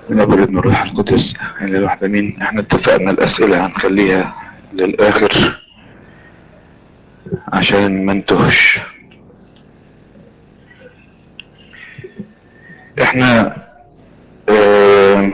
نقبل ابن الروح القدس إلى الواحدة مين احنا اتفقنا الأسئلة هنخليها للآخر عشان ما نتهش احنا اه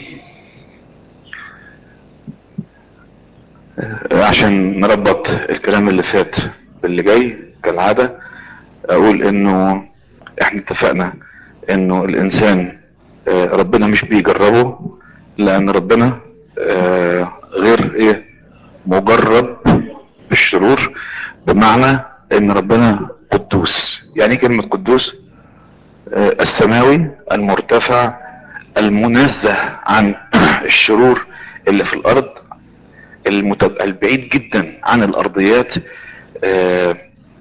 عشان نربط الكلام اللي فات باللي جاي كالعادة اقول انه احنا اتفقنا انه الانسان اه ربنا مش بيجربه لان ربنا اه غير ايه مجرب بالشرور بمعنى ان ربنا قدوس يعني كلمة قدوس اه السماوي المرتفع المنزه عن الشرور اللي في الارض المتب... البعيد جدا عن الارضيات آه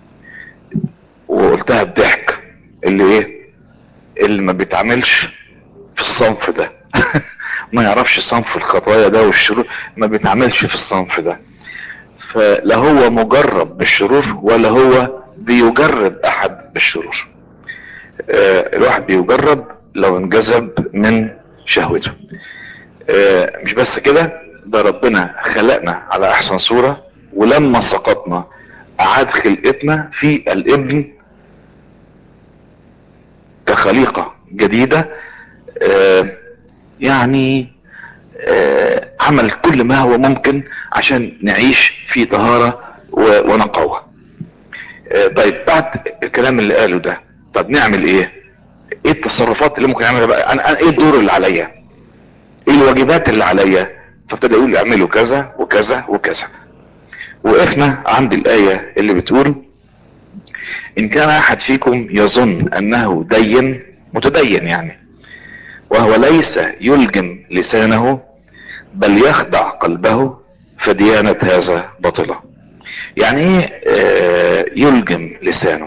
وقلتها بضحك اللي ايه اللي ما بيتعملش في الصنف ده ما يعرفش صنف الخطايا ده والشرور ما بيتعملش في الصنف ده فلا هو مجرب بالشرور ولا هو بيجرب احد بالشرور آه الواحد بيجرب لو انجذب من شهوته آه مش بس كده ده ربنا خلقنا على احسن صورة ولما سقطنا اعاد خلقتنا في الابن كخليقة جديدة آه يعني آه عمل كل ما هو ممكن عشان نعيش في طهارة ونقاوة آه طيب بعد الكلام اللي قاله ده طب نعمل ايه ايه التصرفات اللي ممكن اعملها بقى انا ايه الدور اللي عليا ايه الواجبات اللي عليا فابتدى يقول اعملوا كذا وكذا وكذا وقفنا عند الآية اللي بتقول إن كان أحد فيكم يظن أنه دين متدين يعني وهو ليس يلجم لسانه بل يخدع قلبه فديانة هذا باطلة يعني ايه آه يلجم لسانه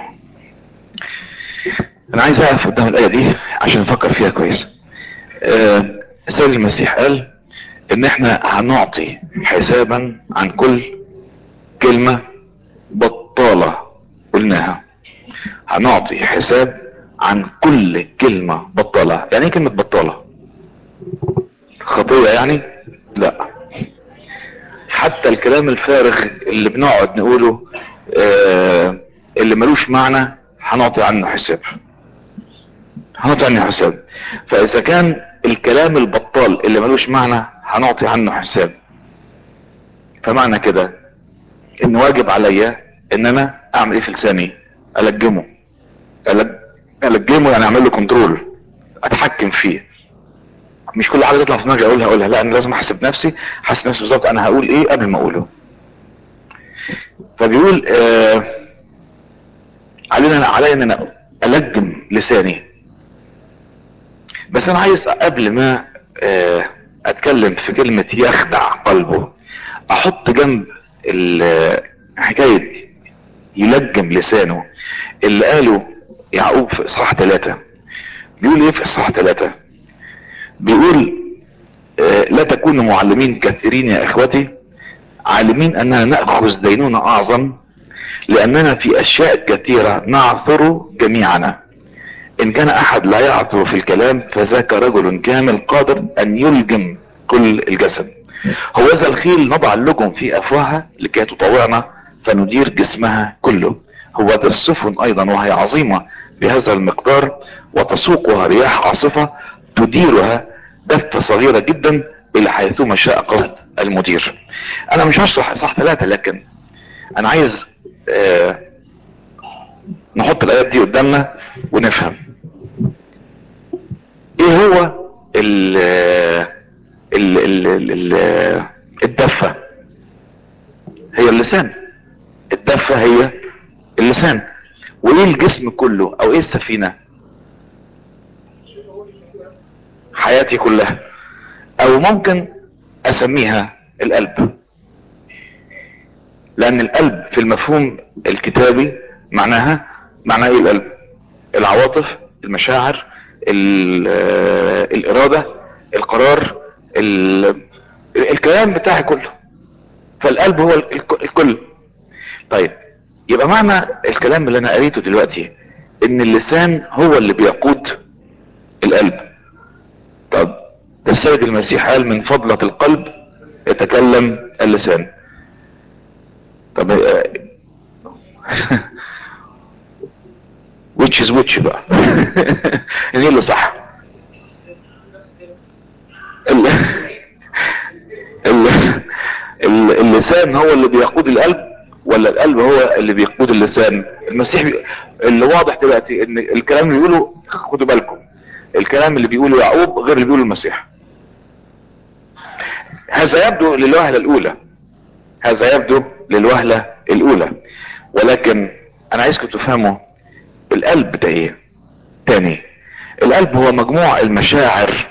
انا عايز اقف قدام الآية دي عشان افكر فيها كويس آه السيد المسيح قال ان احنا هنعطي حسابا عن كل كلمة بطالة قلناها هنعطي حساب عن كل كلمة بطالة يعني ايه كلمة بطالة خطية يعني لا حتى الكلام الفارغ اللي بنقعد نقوله آه اللي ملوش معنى هنعطي عنه حساب هنعطي عنه حساب فاذا كان الكلام البطال اللي ملوش معنى هنعطي عنه حساب فمعنى كده ان واجب عليا ان انا اعمل ايه في لساني الجمه الجمه يعني اعمل له كنترول اتحكم فيه مش كل حاجه تطلع في دماغي اقولها اقولها لا انا لازم احسب نفسي احسب نفسي بالظبط انا هقول ايه قبل ما اقوله فبيقول آه علينا أنا عليا ان انا الجم لساني بس انا عايز قبل ما آه اتكلم في كلمة يخدع قلبه احط جنب حكاية يلجم لسانه اللي قاله يعقوب في اصحاح ثلاثة بيقول ايه في اصحاح ثلاثة بيقول آه لا تكونوا معلمين كثيرين يا اخوتي عالمين اننا نأخذ دينونة اعظم لاننا في اشياء كثيرة نعثر جميعنا ان كان احد لا يعثر في الكلام فذاك رجل كامل قادر ان يلجم كل الجسد هو ذا الخيل نضع اللجم في افواهها لكي تطوعنا فندير جسمها كله هو ذا السفن ايضا وهي عظيمة بهذا المقدار وتسوقها رياح عاصفة تديرها دفة صغيرة جدا الى حيثما شاء قصد المدير انا مش هشرح صح ثلاثة لكن انا عايز آه نحط الايات دي قدامنا ونفهم ايه هو ال ال ال ال الدفة هي اللسان الدفة هي اللسان وايه الجسم كله او ايه السفينة حياتي كلها او ممكن اسميها القلب لان القلب في المفهوم الكتابي معناها معناها ايه القلب العواطف المشاعر الارادة القرار الكلام بتاعي كله فالقلب هو الكل طيب يبقى معنى الكلام اللي انا قريته دلوقتي ان اللسان هو اللي بيقود القلب طب السيد المسيح قال من فضلة القلب يتكلم اللسان طب آه، which is which بقى ايه اللي صح ال- ال- ال- اللسان هو اللي بيقود القلب ولا القلب هو اللي بيقود اللسان المسيح بي... اللي واضح دلوقتي ان الكلام اللي بيقوله خدوا بالكم الكلام اللي بيقوله يعقوب غير اللي بيقوله المسيح هذا يبدو للوهلة الاولى هذا يبدو للوهلة الاولى ولكن انا عايزكم تفهموا القلب ده ايه تاني القلب هو مجموع المشاعر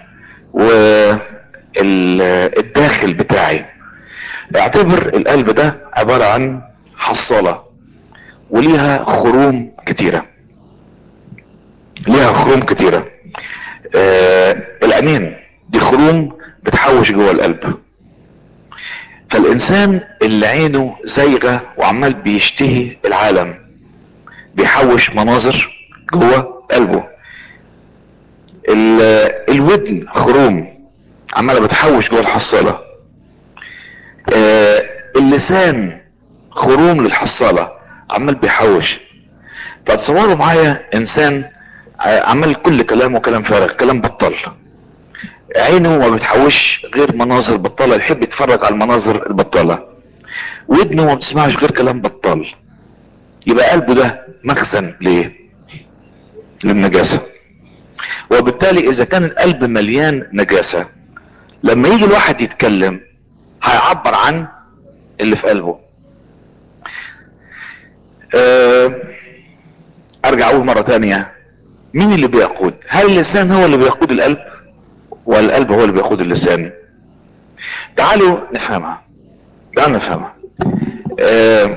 والداخل بتاعي اعتبر القلب ده عبارة عن حصالة وليها خروم كتيرة ليها خروم كتيرة آه العينين دي خروم بتحوش جوه القلب فالانسان اللي عينه زايغة وعمال بيشتهي العالم بيحوش مناظر جوه قلبه ال- الودن خروم عماله بتحوش جوه الحصاله آه، اللسان خروم للحصاله عمال بيحوش فتصوروا معايا انسان ع- عمال كل كلامه كلام فارغ كلام بطال عينه ما بتحوش غير مناظر بطاله يحب يتفرج على المناظر البطاله ودنه ما بتسمعش غير كلام بطال يبقى قلبه ده مخزن ليه للنجاسه وبالتالي اذا كان القلب مليان نجاسة لما يجي الواحد يتكلم هيعبر عن اللي في قلبه أه ارجع اقول مرة تانية مين اللي بيقود هل اللسان هو اللي بيقود القلب ولا القلب هو اللي بيقود اللسان تعالوا نفهمها تعالوا نفهمها أه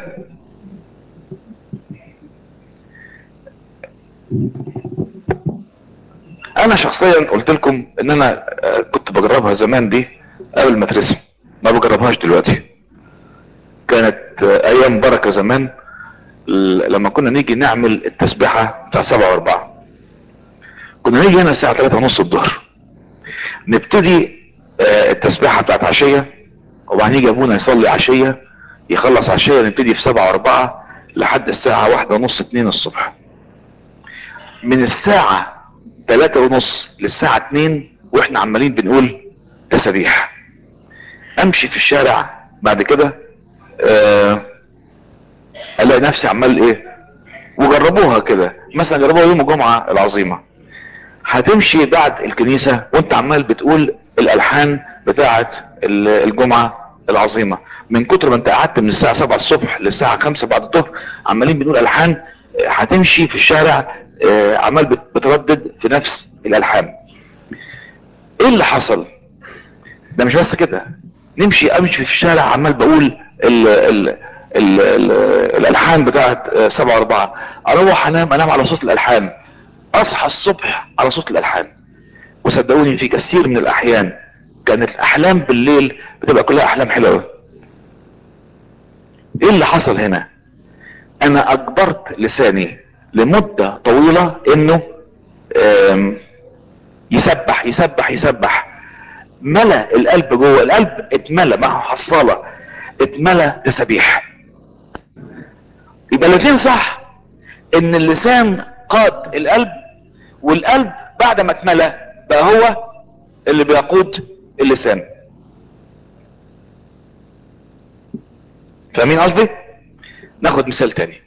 انا شخصيا قلت لكم ان انا آه، كنت بجربها زمان دي قبل ما اترسم ما بجربهاش دلوقتي كانت آه، ايام بركة زمان ل- لما كنا نيجي نعمل التسبيحة بتاع سبعة واربعة كنا نيجي هنا الساعة ثلاثة ونص الظهر نبتدي آه، التسبيحة بتاعت عشية وبعدين يجي ابونا يصلي عشية يخلص عشية نبتدي في سبعة واربعة لحد الساعة واحدة ونص اتنين الصبح من الساعة تلاتة ونص للساعة اتنين واحنا عمالين بنقول تسابيح امشي في الشارع بعد كده آه الاقي نفسي عمال ايه وجربوها كده مثلا جربوها يوم الجمعة العظيمة هتمشي بعد الكنيسة وانت عمال بتقول الالحان بتاعة ال- الجمعة العظيمة من كتر ما انت قعدت من الساعة 7 الصبح للساعة 5 بعد الظهر عمالين بنقول الحان آه، هتمشي في الشارع آه، عمال بت- بتردد في نفس الالحان ايه اللي حصل ده مش بس كده نمشي امشي في الشارع عمال بقول ال ال ال ال الالحان بتاعت آه، سبعة اربعة اروح انام انام على صوت الالحان اصحى الصبح على صوت الالحان وصدقوني في كثير من الاحيان كانت الاحلام بالليل بتبقى كلها احلام حلوه ايه اللي حصل هنا انا اجبرت لساني لمدة طويلة انه آم، يسبح يسبح يسبح ملا القلب جوه القلب اتملى معه حصالة اتملى تسابيح يبقى الاثنين صح ان اللسان قاد القلب والقلب بعد ما اتملى بقى هو اللي بيقود اللسان فاهمين قصدي ناخد مثال تاني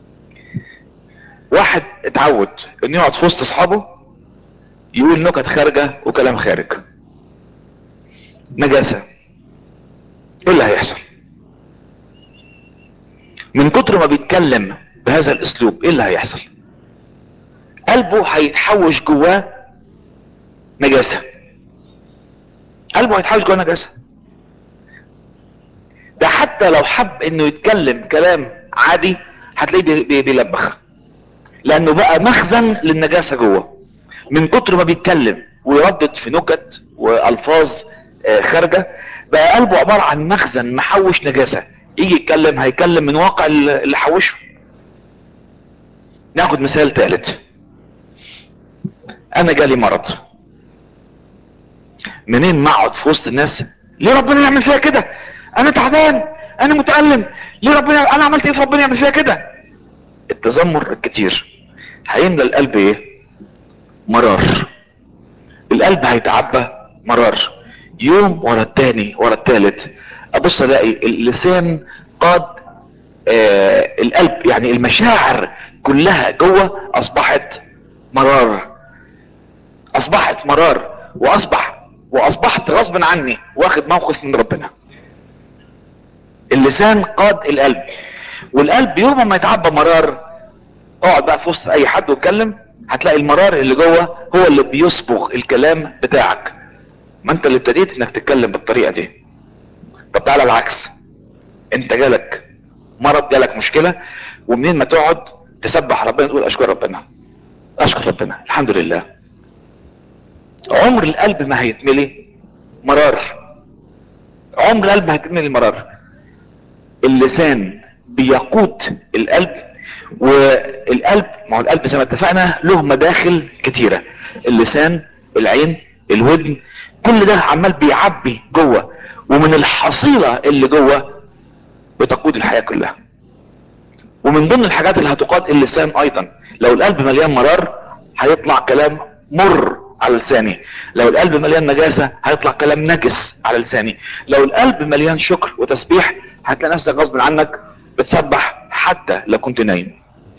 واحد اتعود انه يقعد في وسط اصحابه يقول نكت خارجة وكلام خارج نجاسة ايه اللي هيحصل من كتر ما بيتكلم بهذا الاسلوب ايه اللي هيحصل قلبه هيتحوش جواه نجاسة قلبه هيتحوش جواه نجاسة ده حتى لو حب انه يتكلم كلام عادي هتلاقيه بي- بي- بيلبخ لانه بقى مخزن للنجاسة جوه من كتر ما بيتكلم ويردد في نكت والفاظ آه، خارجة بقى قلبه عبارة عن مخزن محوش نجاسة يجي يتكلم هيتكلم من واقع اللي اللي حوشه ناخد مثال ثالث انا جالي مرض منين ما اقعد في وسط الناس ليه ربنا يعمل فيها كده انا تعبان انا متألم ليه ربنا انا عملت ايه في ربنا يعمل فيها كده التذمر الكتير هيملى القلب ايه مرار القلب هيتعبى مرار يوم ورا التاني ورا التالت ابص الاقي اللسان قاد آه القلب يعني المشاعر كلها جوه اصبحت مرار اصبحت مرار واصبح واصبحت غصبا عني واخد موقف من ربنا اللسان قاد القلب والقلب يوم ما يتعبى مرار اقعد بقى في وسط اي حد واتكلم هتلاقي المرار اللي جوه هو اللي بيصبغ الكلام بتاعك ما انت اللي ابتديت انك تتكلم بالطريقه دي طب تعالى العكس انت جالك مرض جالك مشكله ومنين ما تقعد تسبح ربنا تقول اشكر ربنا اشكر ربنا الحمد لله عمر القلب ما هيتملي مرار عمر القلب ما هيتملي مرار اللسان بيقود القلب والقلب ما هو القلب زي ما اتفقنا له مداخل كتيره اللسان العين الودن كل ده عمال بيعبي جوه ومن الحصيله اللي جوه بتقود الحياه كلها ومن ضمن الحاجات اللي هتقاد اللسان ايضا لو القلب مليان مرار هيطلع كلام مر على لساني لو القلب مليان نجاسة هيطلع كلام نجس على لساني لو القلب مليان شكر وتسبيح هتلاقي نفسك غصب عنك بتسبح حتى لو كنت نايم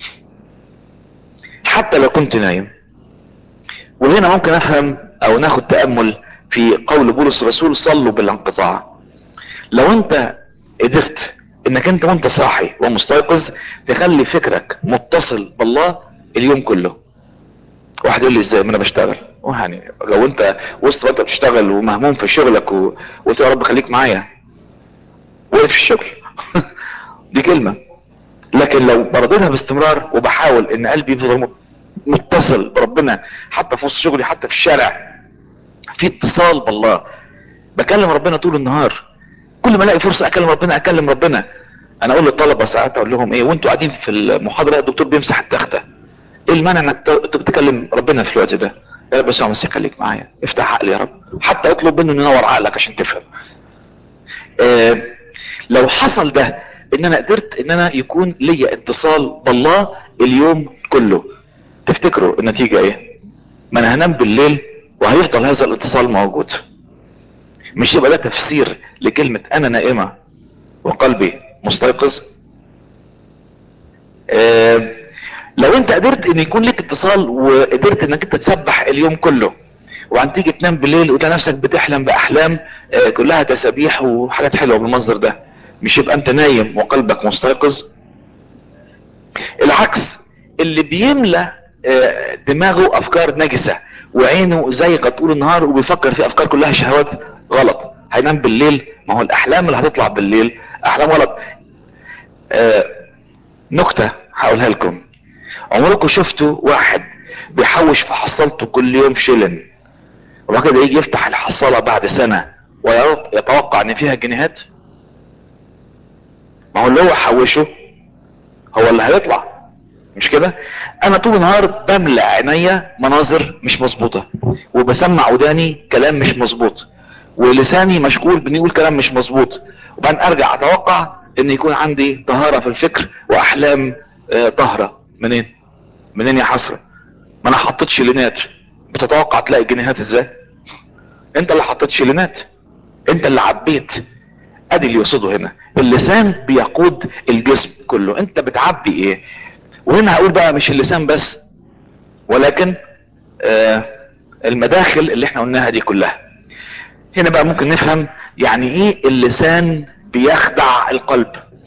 حتى لو كنت نايم وهنا ممكن افهم او ناخد تأمل في قول بولس الرسول صلوا بالانقطاع لو انت قدرت انك انت وانت صاحي ومستيقظ تخلي فكرك متصل بالله اليوم كله واحد يقول لي ازاي ما انا بشتغل يعني لو انت وسط ما انت بتشتغل ومهموم في شغلك و... وقلت يا رب خليك معايا وقف في الشغل دي كلمة لكن لو برددها باستمرار وبحاول ان قلبي يفضل متصل بربنا حتى في وسط شغلي حتى في الشارع في اتصال بالله بكلم ربنا طول النهار كل ما الاقي فرصة اكلم ربنا اكلم ربنا انا اقول للطلبة ساعات اقول لهم ايه وانتوا قاعدين في المحاضرة الدكتور بيمسح التختة ايه المانع انك تكلم ربنا في الوقت ده يا رب يسوع المسيح خليك معايا افتح عقلي يا رب حتى اطلب منه انه ينور عقلك عشان تفهم آه لو حصل ده ان انا قدرت ان انا يكون ليا اتصال بالله اليوم كله تفتكروا النتيجة ايه ما انا هنام بالليل وهيفضل هذا الاتصال موجود مش يبقى ده تفسير لكلمة انا نائمة وقلبي مستيقظ آه لو انت قدرت ان يكون لك اتصال وقدرت انك انت تسبح اليوم كله وعن تيجي تنام بالليل وتلاقي نفسك بتحلم باحلام آه كلها تسابيح وحاجات حلوه بالمنظر ده مش يبقى انت نايم وقلبك مستيقظ العكس اللي بيملى آه دماغه افكار نجسه وعينه زيغه طول النهار وبيفكر في افكار كلها شهوات غلط هينام بالليل ما هو الاحلام اللي هتطلع بالليل احلام غلط آه نكته هقولها لكم عمركم شفتوا واحد بيحوش في حصالته كل يوم شلن وبعد كده يجي يفتح الحصالة بعد سنة ويتوقع ان فيها جنيهات ما هو اللي هو حوشه هو اللي هيطلع مش كده انا طول النهار بملى عينيا مناظر مش مظبوطة وبسمع وداني كلام مش مظبوط ولساني مشغول بان يقول كلام مش مظبوط وبعدين ارجع اتوقع ان يكون عندي طهارة في الفكر واحلام آه طهرة منين منين يا حسرة ما انا حطيت شيلينات بتتوقع تلاقي جنيهات ازاي انت اللي حطيت شيلينات انت اللي عبيت ادي اللي يقصده هنا اللسان بيقود الجسم كله انت بتعبي ايه وهنا هقول بقى مش اللسان بس ولكن آه المداخل اللي احنا قلناها دي كلها هنا بقى ممكن نفهم يعني ايه اللسان بيخدع القلب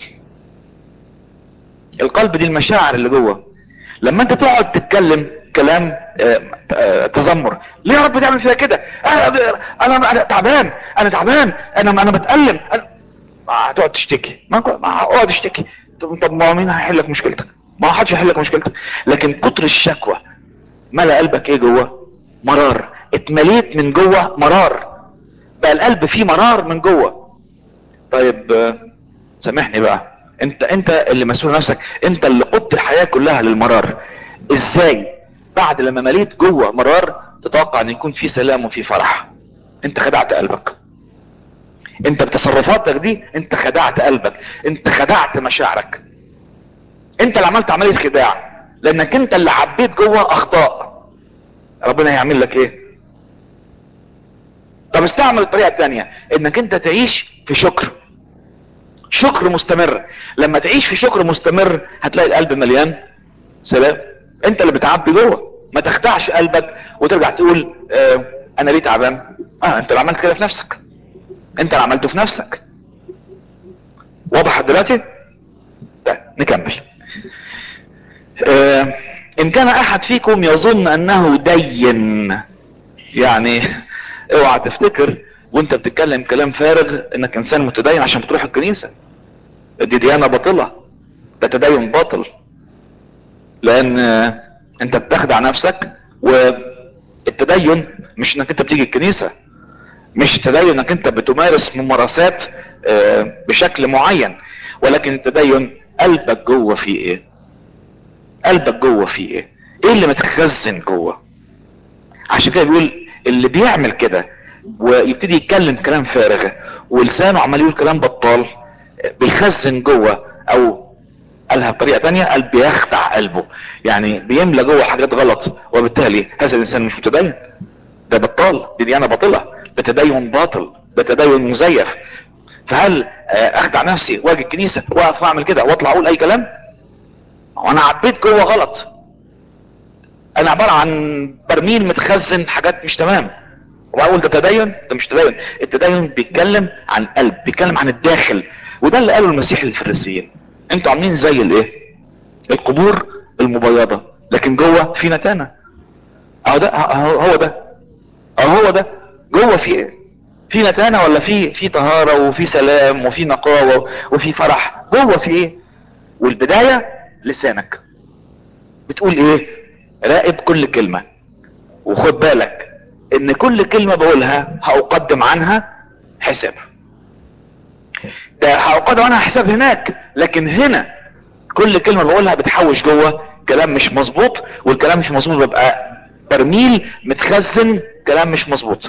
القلب دي المشاعر اللي جوه لما انت تقعد تتكلم كلام آه آه تذمر ليه يا رب تعمل فيها كده انا انا انا تعبان انا تعبان انا انا بتألم أنا... هتقعد تشتكي ما اقعد اشتكي طب طب ما مين هيحل لك مشكلتك ما حدش هيحل لك مشكلتك لكن كتر الشكوى ملا قلبك ايه جوه مرار اتمليت من جوه مرار بقى القلب فيه مرار من جوه طيب آه سامحني بقى انت انت اللي مسؤول نفسك انت اللي قدت الحياة كلها للمرار ازاي بعد لما مليت جوه مرار تتوقع ان يكون في سلام وفي فرح انت خدعت قلبك انت بتصرفاتك دي انت خدعت قلبك انت خدعت مشاعرك انت اللي عملت عملية خداع لانك انت اللي عبيت جوه اخطاء ربنا هيعمل لك ايه طب استعمل الطريقة التانية انك انت تعيش في شكر شكر مستمر لما تعيش في شكر مستمر هتلاقي القلب مليان سلام انت اللي بتعبي جوه ما تخدعش قلبك وترجع تقول اه انا ليه تعبان اه انت اللي عملت كده في نفسك انت اللي عملته في نفسك واضح دلوقتي طيب نكمل اه ان كان احد فيكم يظن انه دين يعني اوعى تفتكر وانت بتتكلم كلام فارغ انك انسان متدين عشان بتروح الكنيسة دي ديانة باطلة ده تدين باطل لان انت بتخدع نفسك والتدين مش انك انت بتيجي الكنيسة مش التدين انك انت بتمارس ممارسات بشكل معين ولكن التدين قلبك جوه فيه ايه قلبك جوه فيه ايه ايه اللي متخزن جوه عشان كده بيقول اللي بيعمل كده ويبتدي يتكلم كلام فارغ ولسانه عمال يقول كلام بطال بيخزن جوه او قالها بطريقه تانية قال بيخدع قلبه يعني بيملى جوه حاجات غلط وبالتالي هذا الانسان مش متدين ده بطال دي ديانه باطله ده تدين باطل ده تدين مزيف فهل اخدع نفسي واجي الكنيسه واقف اعمل كده واطلع اقول اي كلام وانا عبيت جوه غلط انا عباره عن برميل متخزن حاجات مش تمام واقول ده تدين ده مش تدين التدين بيتكلم عن قلب بيتكلم عن الداخل وده اللي قاله المسيح للفريسيين انتوا عاملين زي الايه القبور المبيضة لكن جوه في نتانة اهو ده هو ده اهو هو ده جوه في ايه في نتانة ولا في في طهارة وفي سلام وفي نقاوة وفي فرح جوه في ايه والبداية لسانك بتقول ايه راقب كل كلمة وخد بالك ان كل كلمة بقولها هأقدم عنها حساب ده هأقدم عنها حساب هناك لكن هنا كل كلمة بقولها بتحوش جوه كلام مش مظبوط والكلام مش مظبوط بيبقى برميل متخزن كلام مش مظبوط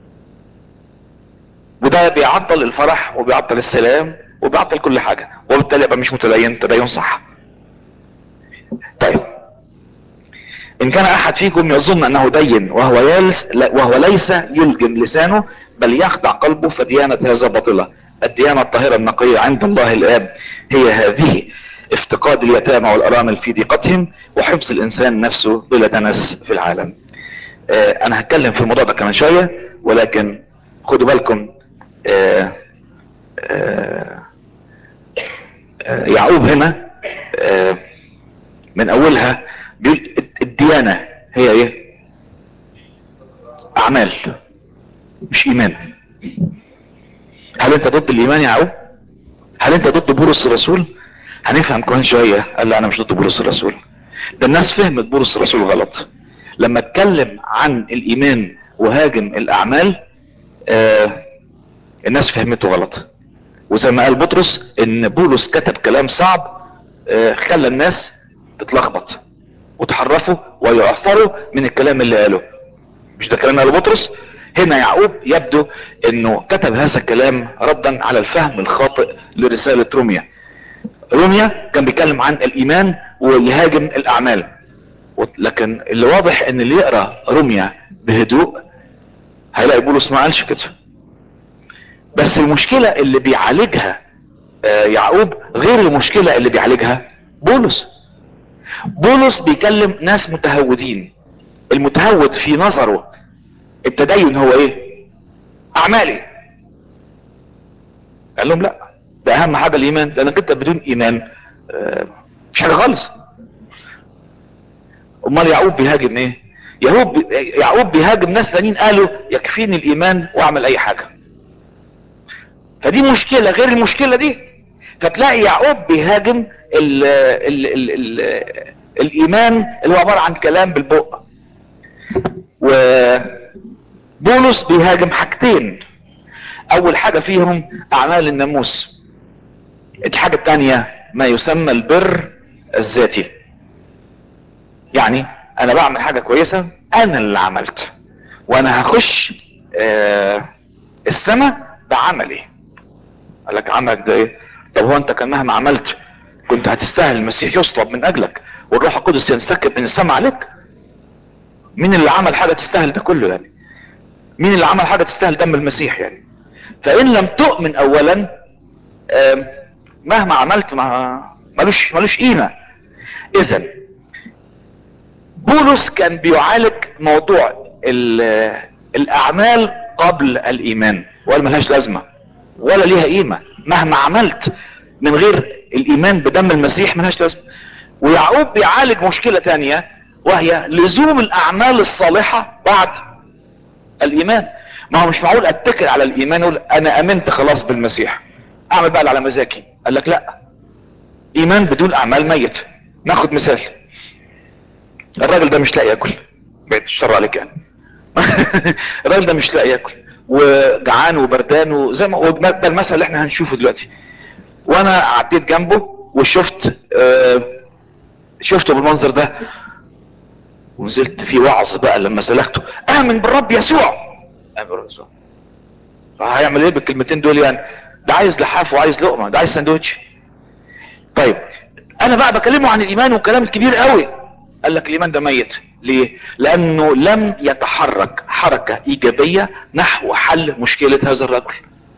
وده بيعطل الفرح وبيعطل السلام وبيعطل كل حاجة وبالتالي يبقى مش متدين تدين صح طيب ان كان احد فيكم يظن انه دين وهو يلس وهو ليس يلجم لسانه بل يخدع قلبه فديانة هذا باطلة الديانة الطاهرة النقية عند الله الاب هي هذه افتقاد اليتامى والارامل في ضيقتهم وحفظ الانسان نفسه بلا دنس في العالم آه انا هتكلم في الموضوع ده كمان شوية ولكن خدوا بالكم آه آه يعقوب هنا من اولها بيقول الديانة هي ايه اعمال مش ايمان هل انت ضد الايمان يا عقوب هل انت ضد بولس الرسول هنفهم كمان شوية قال لا انا مش ضد بولس الرسول ده الناس فهمت بولس الرسول غلط لما اتكلم عن الايمان وهاجم الاعمال آه الناس فهمته غلط وزي ما قال بطرس ان بولس كتب كلام صعب آه خلى الناس تتلخبط وتحرفوا ويعثروا من الكلام اللي قاله مش ده كلام قاله بطرس هنا يعقوب يبدو انه كتب هذا الكلام ردا على الفهم الخاطئ لرسالة روميا روميا كان بيتكلم عن الايمان ويهاجم الاعمال لكن اللي واضح ان اللي يقرا روميا بهدوء هيلاقي بولس ما قالش كده بس المشكلة اللي بيعالجها يعقوب غير المشكلة اللي بيعالجها بولس بولس بيكلم ناس متهودين المتهود في نظره التدين هو ايه اعمالي قال لهم لا ده اهم حاجة الايمان لانك انت بدون ايمان مش حاجة خالص امال يعقوب بيهاجم ايه يعقوب يعقوب بيهاجم ناس ثانيين قالوا يكفيني الايمان واعمل اي حاجة فدي مشكلة غير المشكلة دي فتلاقي يعقوب بيهاجم ال ال ال ال الايمان اللي هو عبارة عن كلام بالبق وبولس بيهاجم حاجتين اول حاجة فيهم اعمال الناموس الحاجة التانية ما يسمى البر الذاتي يعني انا بعمل حاجة كويسة انا اللي عملت وانا هخش آه السماء ده عملي قال لك عملك ده ايه طب هو انت كان مهما عملت كنت هتستاهل المسيح يصلب من اجلك والروح القدس ينسكب من السماء عليك مين اللي عمل حاجة تستاهل ده كله يعني مين اللي عمل حاجة تستاهل دم المسيح يعني فان لم تؤمن اولا آم، مهما عملت ما ملوش ملوش قيمة اذا بولس كان بيعالج موضوع ال- الاعمال قبل الايمان ولا ملهاش لازمة ولا ليها قيمة مهما عملت من غير الايمان بدم المسيح ملهاش لازمة ويعقوب بيعالج مشكلة تانية وهي لزوم الاعمال الصالحة بعد الايمان ما هو مش معقول اتكل على الايمان اقول انا امنت خلاص بالمسيح اعمل بقى اللي على مزاجي قال لك لا ايمان بدون اعمال ميت ناخد مثال الراجل ده مش لاقي ياكل بعد الشر عليك يعني الراجل ده مش لاقي ياكل وجعان وبردان وزي ما وده ده المثل اللي احنا هنشوفه دلوقتي وانا عديت جنبه وشفت آه شفته بالمنظر ده ونزلت في وعظ بقى لما سلخته امن بالرب يسوع امن بالرب يسوع فهيعمل ايه بالكلمتين دول يعني ده عايز لحاف وعايز لقمه ده عايز سندوتش طيب انا بقى بكلمه عن الايمان وكلام كبير قوي قال لك الايمان ده ميت ليه لانه لم يتحرك حركة ايجابية نحو حل مشكلة هذا الرجل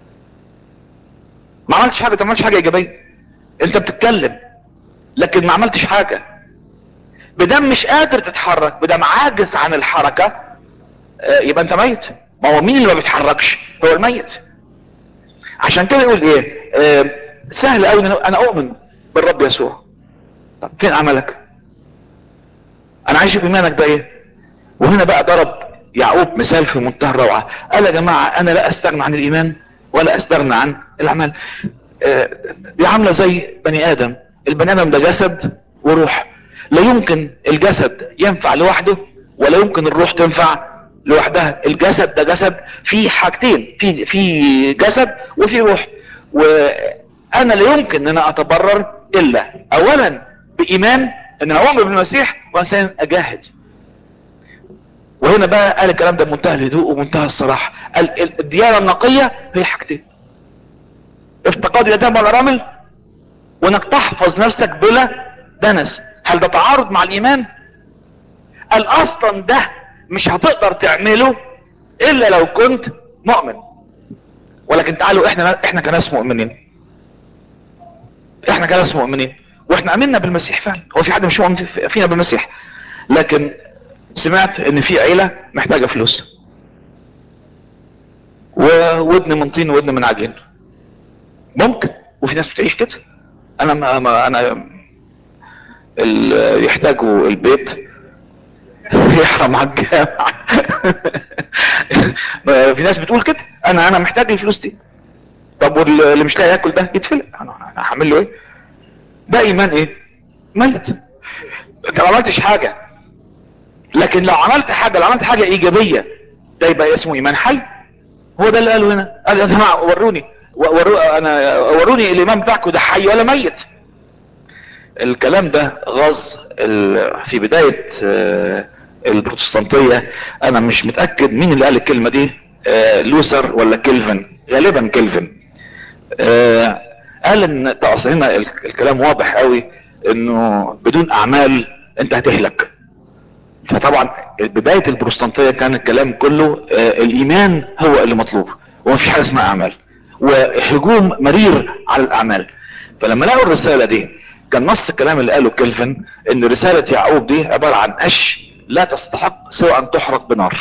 ما عملتش حاجة ما عملتش حاجة ايجابية انت بتتكلم لكن ما عملتش حاجة بدم مش قادر تتحرك بدم عاجز عن الحركة آه، يبقى انت ميت ما هو مين اللي ما بيتحركش هو الميت عشان كده يقول ايه آه، سهل قوي انا اؤمن بالرب يسوع طب فين عملك انا عايش في ايمانك ده ايه وهنا بقى ضرب يعقوب مثال في منتهى الروعة قال يا جماعة انا لا استغنى عن الايمان ولا استغنى عن الاعمال آه، دي عاملة زي بني ادم البني ادم ده جسد وروح لا يمكن الجسد ينفع لوحده ولا يمكن الروح تنفع لوحدها الجسد ده جسد فيه حاجتين في في جسد وفي روح وانا لا يمكن ان انا اتبرر الا اولا بايمان ان انا اؤمن بالمسيح وانسان اجاهد وهنا بقى قال الكلام ده بمنتهى الهدوء ومنتهى الصراحه قال ال- الديانه النقيه هي حاجتين افتقاد الادام والارامل وانك تحفظ نفسك بلا دنس هل ده تعارض مع الايمان قال اصلا ده مش هتقدر تعمله الا لو كنت مؤمن ولكن تعالوا احنا احنا كناس مؤمنين احنا كناس مؤمنين واحنا امنا بالمسيح فعلا هو في حد مش مؤمن في- فينا بالمسيح لكن سمعت ان في عيلة محتاجة فلوس وودن من طين وودن من عجين ممكن وفي ناس بتعيش كده انا ما ما انا ال- يحتاجوا البيت يحرم على الجامع في ناس بتقول كده انا انا محتاج الفلوس دي طب واللي مش لاقي ياكل ده يتفلق انا انا هعمل له ايه ده ايمان ايه ميت انت ما عملتش حاجه لكن لو عملت حاجه لو عملت حاجه ايجابيه ده يبقى اسمه ايمان حي هو ده اللي قاله هنا قال يا جماعه وروني ورو انا وروني الايمان بتاعكم ده حي ولا ميت الكلام ده غاز ال- في بداية آه، البروتستانتية انا مش متأكد مين اللي قال الكلمة دي آه، لوثر ولا كيلفن غالبا كيلفن آه، قال ان ده اصل هنا ال- الكلام واضح قوي انه بدون اعمال انت هتهلك فطبعا بداية البروتستانتية كان الكلام كله آه، الايمان هو اللي مطلوب ومفيش حاجة اسمها اعمال وهجوم مرير على الاعمال فلما لقوا الرسالة دي كان نص الكلام اللي قاله كلفن ان رسالة يعقوب دي عبارة عن قش لا تستحق سوى ان تحرق بنار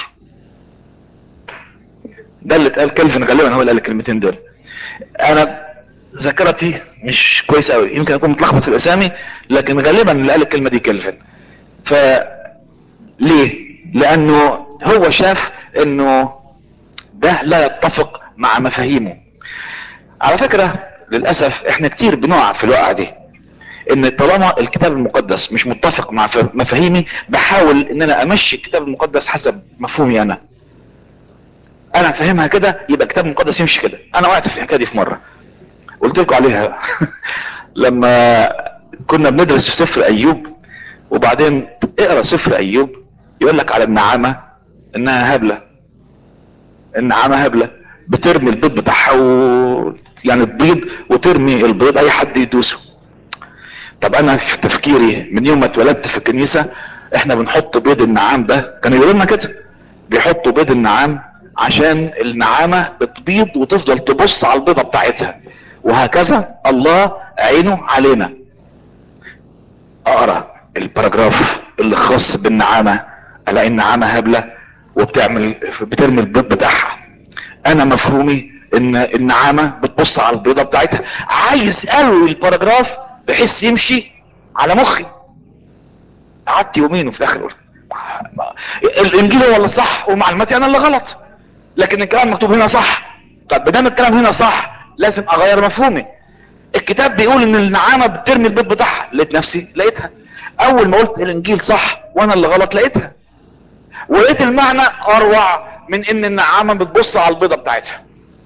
ده اللي اتقال كلفن غالبا هو اللي قال الكلمتين دول انا ذاكرتي مش كويس قوي يمكن اكون متلخبط في الاسامي لكن غالبا اللي قال الكلمة دي كلفن ف ليه لانه هو شاف انه ده لا يتفق مع مفاهيمه على فكرة للأسف احنا كتير بنقع في الوقعة دي ان طالما الكتاب المقدس مش متفق مع ف- مفاهيمي بحاول ان انا امشي الكتاب المقدس حسب مفهومي انا انا فاهمها كده يبقى الكتاب المقدس يمشي كده انا وقعت في الحكايه دي في مره قلت لكم عليها لما كنا بندرس في سفر ايوب وبعدين اقرا سفر ايوب يقول لك على النعامه انها هبله النعامة هبلة بترمي البيض بتاعها و... يعني تبيض وترمي البيض اي حد يدوسه طب انا في تفكيري من يوم ما اتولدت في الكنيسة احنا بنحط بيض النعام ده كانوا يقولوا لنا كده بيحطوا بيض النعام عشان النعامة بتبيض وتفضل تبص على البيضة بتاعتها وهكذا الله عينه علينا اقرا الباراجراف اللي خاص بالنعامة الاقي النعامة هبلة وبتعمل بترمي البيض بتاعها انا مفهومي ان النعامة بتبص على البيضة بتاعتها عايز الوي الباراجراف بحيث يمشي على مخي قعدت يومين وفي الاخر قلت الانجيل هو اللي صح ومعلوماتي انا اللي غلط لكن الكلام مكتوب هنا صح طب بدام الكلام هنا صح لازم اغير مفهومي الكتاب بيقول ان النعامة بترمي البيض بتاعها لقيت نفسي لقيتها اول ما قلت الانجيل صح وانا اللي غلط لقيتها ولقيت المعنى اروع من ان النعامة بتبص على البيضة بتاعتها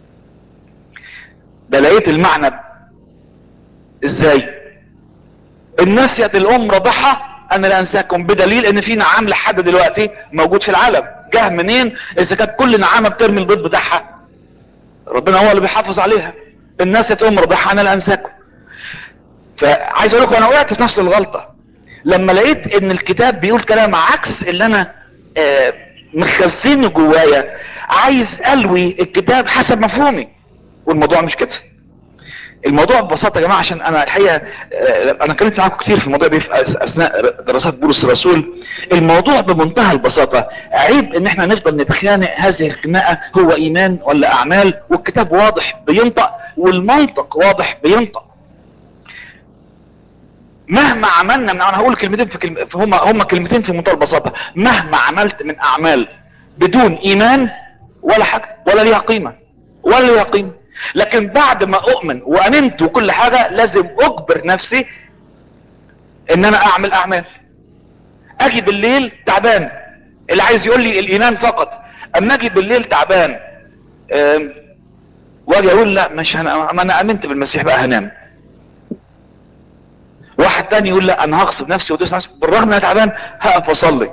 ده لقيت المعنى ازاي النسيت الام رضعها انا لا انساكم بدليل ان في نعام لحد دلوقتي موجود في العالم جه منين اذا كانت كل نعامة بترمي البيض بتاعها ربنا هو اللي بيحافظ عليها النسيت ام رضعها انا لا انساكم فعايز اقول لكم انا وقعت في نفس الغلطة لما لقيت ان الكتاب بيقول كلام عكس اللي انا آه مخزنه جوايا عايز الوي الكتاب حسب مفهومي والموضوع مش كده الموضوع ببساطة يا جماعة عشان انا الحقيقة آه انا اتكلمت معاكم كتير في الموضوع ده في اثناء دراسات بولس الرسول الموضوع بمنتهى البساطة عيب ان احنا نفضل نتخانق هذه الخناقة هو ايمان ولا اعمال والكتاب واضح بينطق والمنطق واضح بينطق مهما عملنا من انا هقول كلمتين في كلمة هم هم كلمتين في منتهى البساطة مهما عملت من اعمال بدون ايمان ولا حاجة ولا ليها قيمة ولا ليها قيمة لكن بعد ما اؤمن وامنت وكل حاجة لازم اجبر نفسي ان انا اعمل اعمال اجي بالليل تعبان اللي عايز يقول لي الايمان فقط اما اجي بالليل تعبان واجي اقول لا مش انا ما انا امنت بالمسيح بقى هنام واحد تاني يقول لا انا هغصب نفسي ودوس نفسي بالرغم ان انا تعبان هقف واصلي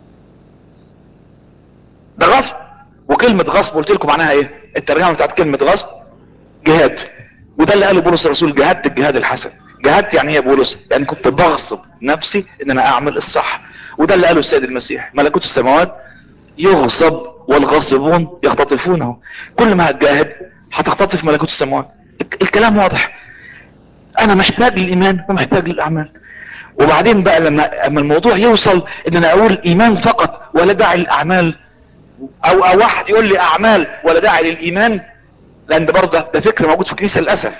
ده غصب وكلمة غصب قلت لكم معناها ايه الترجمة بتاعت كلمة غصب جهاد وده اللي قاله بولس الرسول جهدت الجهاد الحسن جهدت يعني ايه بولس يعني كنت بغصب نفسي ان انا اعمل الصح وده اللي قاله السيد المسيح ملكوت السماوات يغصب والغاصبون يختطفونه كل ما هتجاهد هتختطف ملكوت السماوات الكلام واضح انا محتاج للايمان ومحتاج للاعمال وبعدين بقى لما اما الموضوع يوصل ان انا اقول ايمان فقط ولا داعي للاعمال او او واحد يقول لي اعمال ولا داعي للايمان لان ده برضه ده فكر موجود في الكنيسه للاسف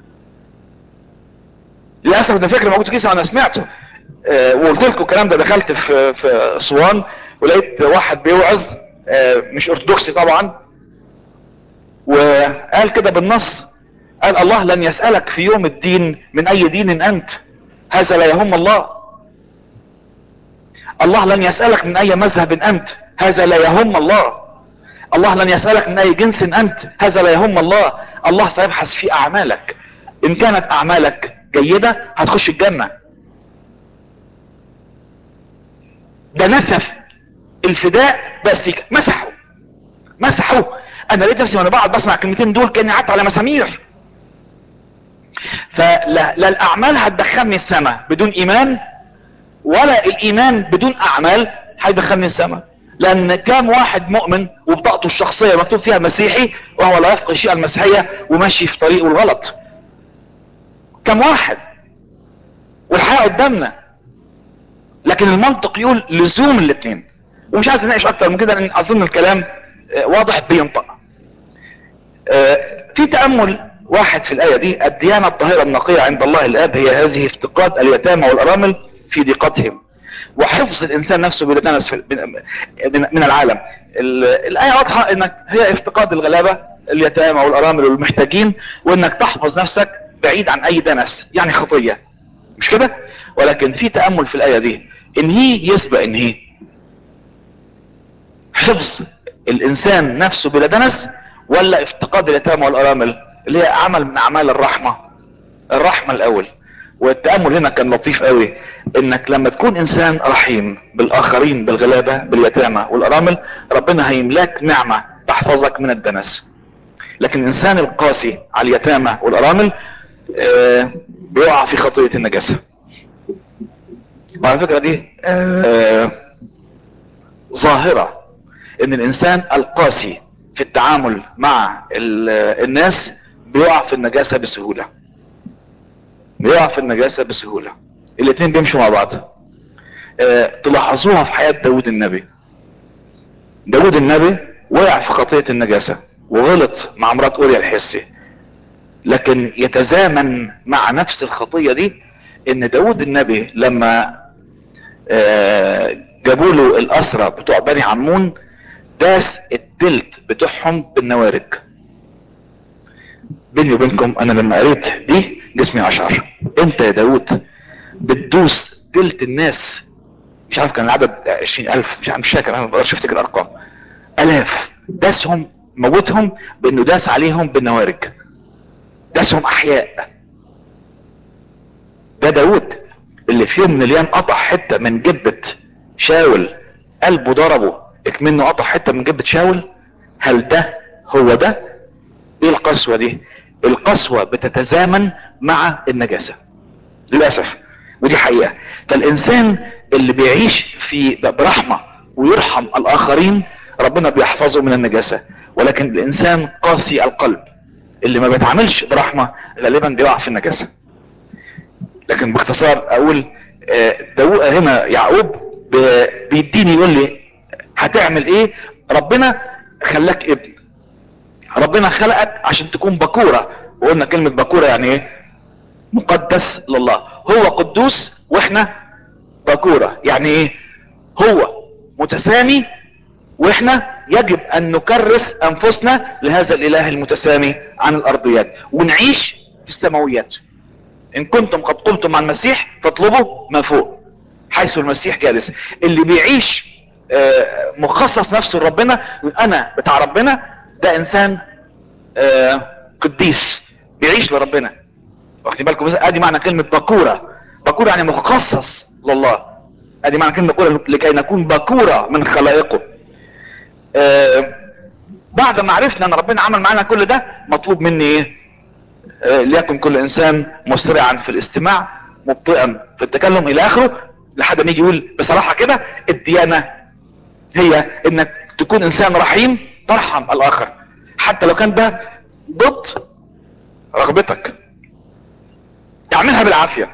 للاسف ده فكر موجود في الكنيسه وانا سمعته أه وقلت لكم الكلام ده دخلت في في اسوان ولقيت واحد بيوعظ أه مش ارثوذكسي طبعا وقال كده بالنص قال الله لن يسألك في يوم الدين من اي دين انت هذا لا يهم الله الله لن يسألك من اي مذهب انت هذا لا يهم الله الله لن يسألك من اي جنس انت هذا لا يهم الله الله سيبحث في اعمالك ان كانت اعمالك جيدة هتخش الجنة ده نسف الفداء بس مسحوا مسحوا انا لقيت نفسي وانا بقعد بسمع الكلمتين دول كاني قعدت على مسامير فلا لا الاعمال هتدخلني السماء بدون ايمان ولا الايمان بدون اعمال هيدخلني السماء لان كام واحد مؤمن وبطاقته الشخصية مكتوب فيها مسيحي وهو لا يفقه شيء المسيحية وماشي في طريقه الغلط كم واحد والحياة قدامنا لكن المنطق يقول لزوم الاثنين ومش عايز اناقش اكتر من كده لان اظن الكلام واضح بينطق في تأمل واحد في الآية دي الديانة الطاهرة النقية عند الله الآب هي هذه افتقاد اليتامى والأرامل في ضيقتهم وحفظ الإنسان نفسه بالتنس من العالم الآية واضحة انك هي افتقاد الغلابة اليتامى والأرامل والمحتاجين وانك تحفظ نفسك بعيد عن أي دنس يعني خطية مش كده ولكن في تأمل في الآية دي ان هي يسبق ان هي حفظ الإنسان نفسه بلا دنس ولا افتقاد اليتامى والأرامل اللي هي عمل من اعمال الرحمة الرحمة الاول والتأمل هنا كان لطيف قوي انك لما تكون انسان رحيم بالاخرين بالغلابة باليتامى والارامل ربنا هيملاك نعمة تحفظك من الدنس لكن الانسان القاسي على اليتامى والارامل آه بيقع في خطية النجاسة وعلى فكرة دي آه ظاهرة ان الانسان القاسي في التعامل مع الناس بيقع في النجاسة بسهولة بيقع في النجاسة بسهولة الاثنين بيمشوا مع بعض أه تلاحظوها في حياة داود النبي داود النبي وقع في خطية النجاسة وغلط مع مرات اوريا الحسي لكن يتزامن مع نفس الخطية دي ان داود النبي لما أه جابوا له الاسرى بتوع بني عمون داس التلت بتوعهم بالنوارج بيني وبينكم انا لما قريت دي جسمي اشعر انت يا داود بتدوس تلت الناس مش عارف كان العدد عشرين الف مش, مش فاكر انا ما بقدرش افتكر ارقام الاف داسهم موتهم بانه داس عليهم بالنوارج داسهم احياء ده داود اللي في يوم من الايام قطع حته من جبه شاول قلبه ضربه اكمنه قطع حته من جبه شاول هل ده هو ده ايه القسوه دي القسوه بتتزامن مع النجاسه للاسف ودي حقيقه فالانسان اللي بيعيش في برحمه ويرحم الاخرين ربنا بيحفظه من النجاسه ولكن الانسان قاسي القلب اللي ما بيتعاملش برحمه غالبا بيقع في النجاسه لكن باختصار اقول داوود هنا يعقوب بيديني يقول لي هتعمل ايه ربنا خلاك ابن ربنا خلقك عشان تكون بكورة وقلنا كلمة بكورة يعني ايه مقدس لله هو قدوس واحنا بكورة يعني ايه هو متسامي واحنا يجب ان نكرس انفسنا لهذا الاله المتسامي عن الارضيات ونعيش في السماويات ان كنتم قد قمتم مع المسيح فاطلبوا ما فوق حيث المسيح جالس اللي بيعيش مخصص نفسه لربنا انا بتاع ربنا ده انسان قديس بيعيش لربنا واخدين بالكم ادي معنى كلمة بكورة بكورة يعني مخصص لله ادي معنى كلمة بكورة لكي نكون بكورة من خلائقه بعد ما عرفنا ان ربنا عمل معانا كل ده مطلوب مني ايه ليكن كل انسان مسرعا في الاستماع مبطئا في التكلم الى اخره لحد ما يجي يقول بصراحة كده الديانة هي انك تكون انسان رحيم ترحم الاخر حتى لو كان ده ضد رغبتك تعملها بالعافية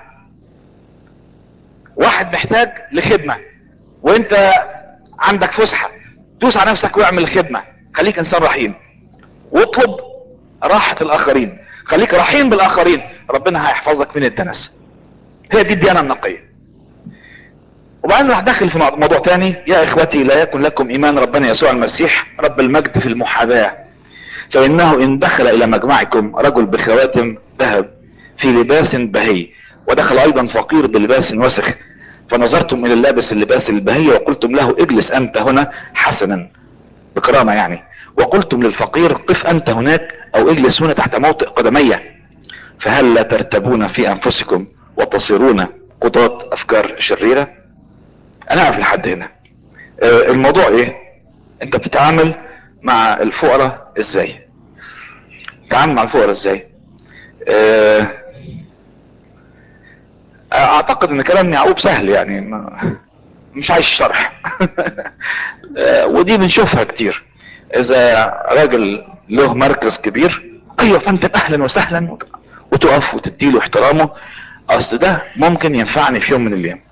واحد محتاج لخدمة وانت عندك فسحة دوس على نفسك واعمل خدمة خليك انسان رحيم واطلب راحة الاخرين خليك رحيم بالاخرين ربنا هيحفظك من الدنس هي دي الديانة النقية وبعدين راح داخل في موضوع تاني يا اخوتي لا يكن لكم ايمان ربنا يسوع المسيح رب المجد في المحاباة فانه ان دخل الى مجمعكم رجل بخواتم ذهب في لباس بهي ودخل ايضا فقير بلباس وسخ فنظرتم الى اللابس اللباس البهي وقلتم له اجلس انت هنا حسنا بكرامة يعني وقلتم للفقير قف انت هناك او اجلس هنا تحت موطئ قدمي فهل لا ترتبون في انفسكم وتصيرون قضاة افكار شريرة انا اعرف لحد هنا آه الموضوع ايه انت بتتعامل مع الفقراء ازاي تتعامل مع الفقراء ازاي آه اعتقد ان كلام يعقوب سهل يعني ما مش عايز شرح آه ودي بنشوفها كتير اذا راجل له مركز كبير ايوه فانت اهلا وسهلا وتقف وتديله احترامه اصل ده ممكن ينفعني في يوم من الايام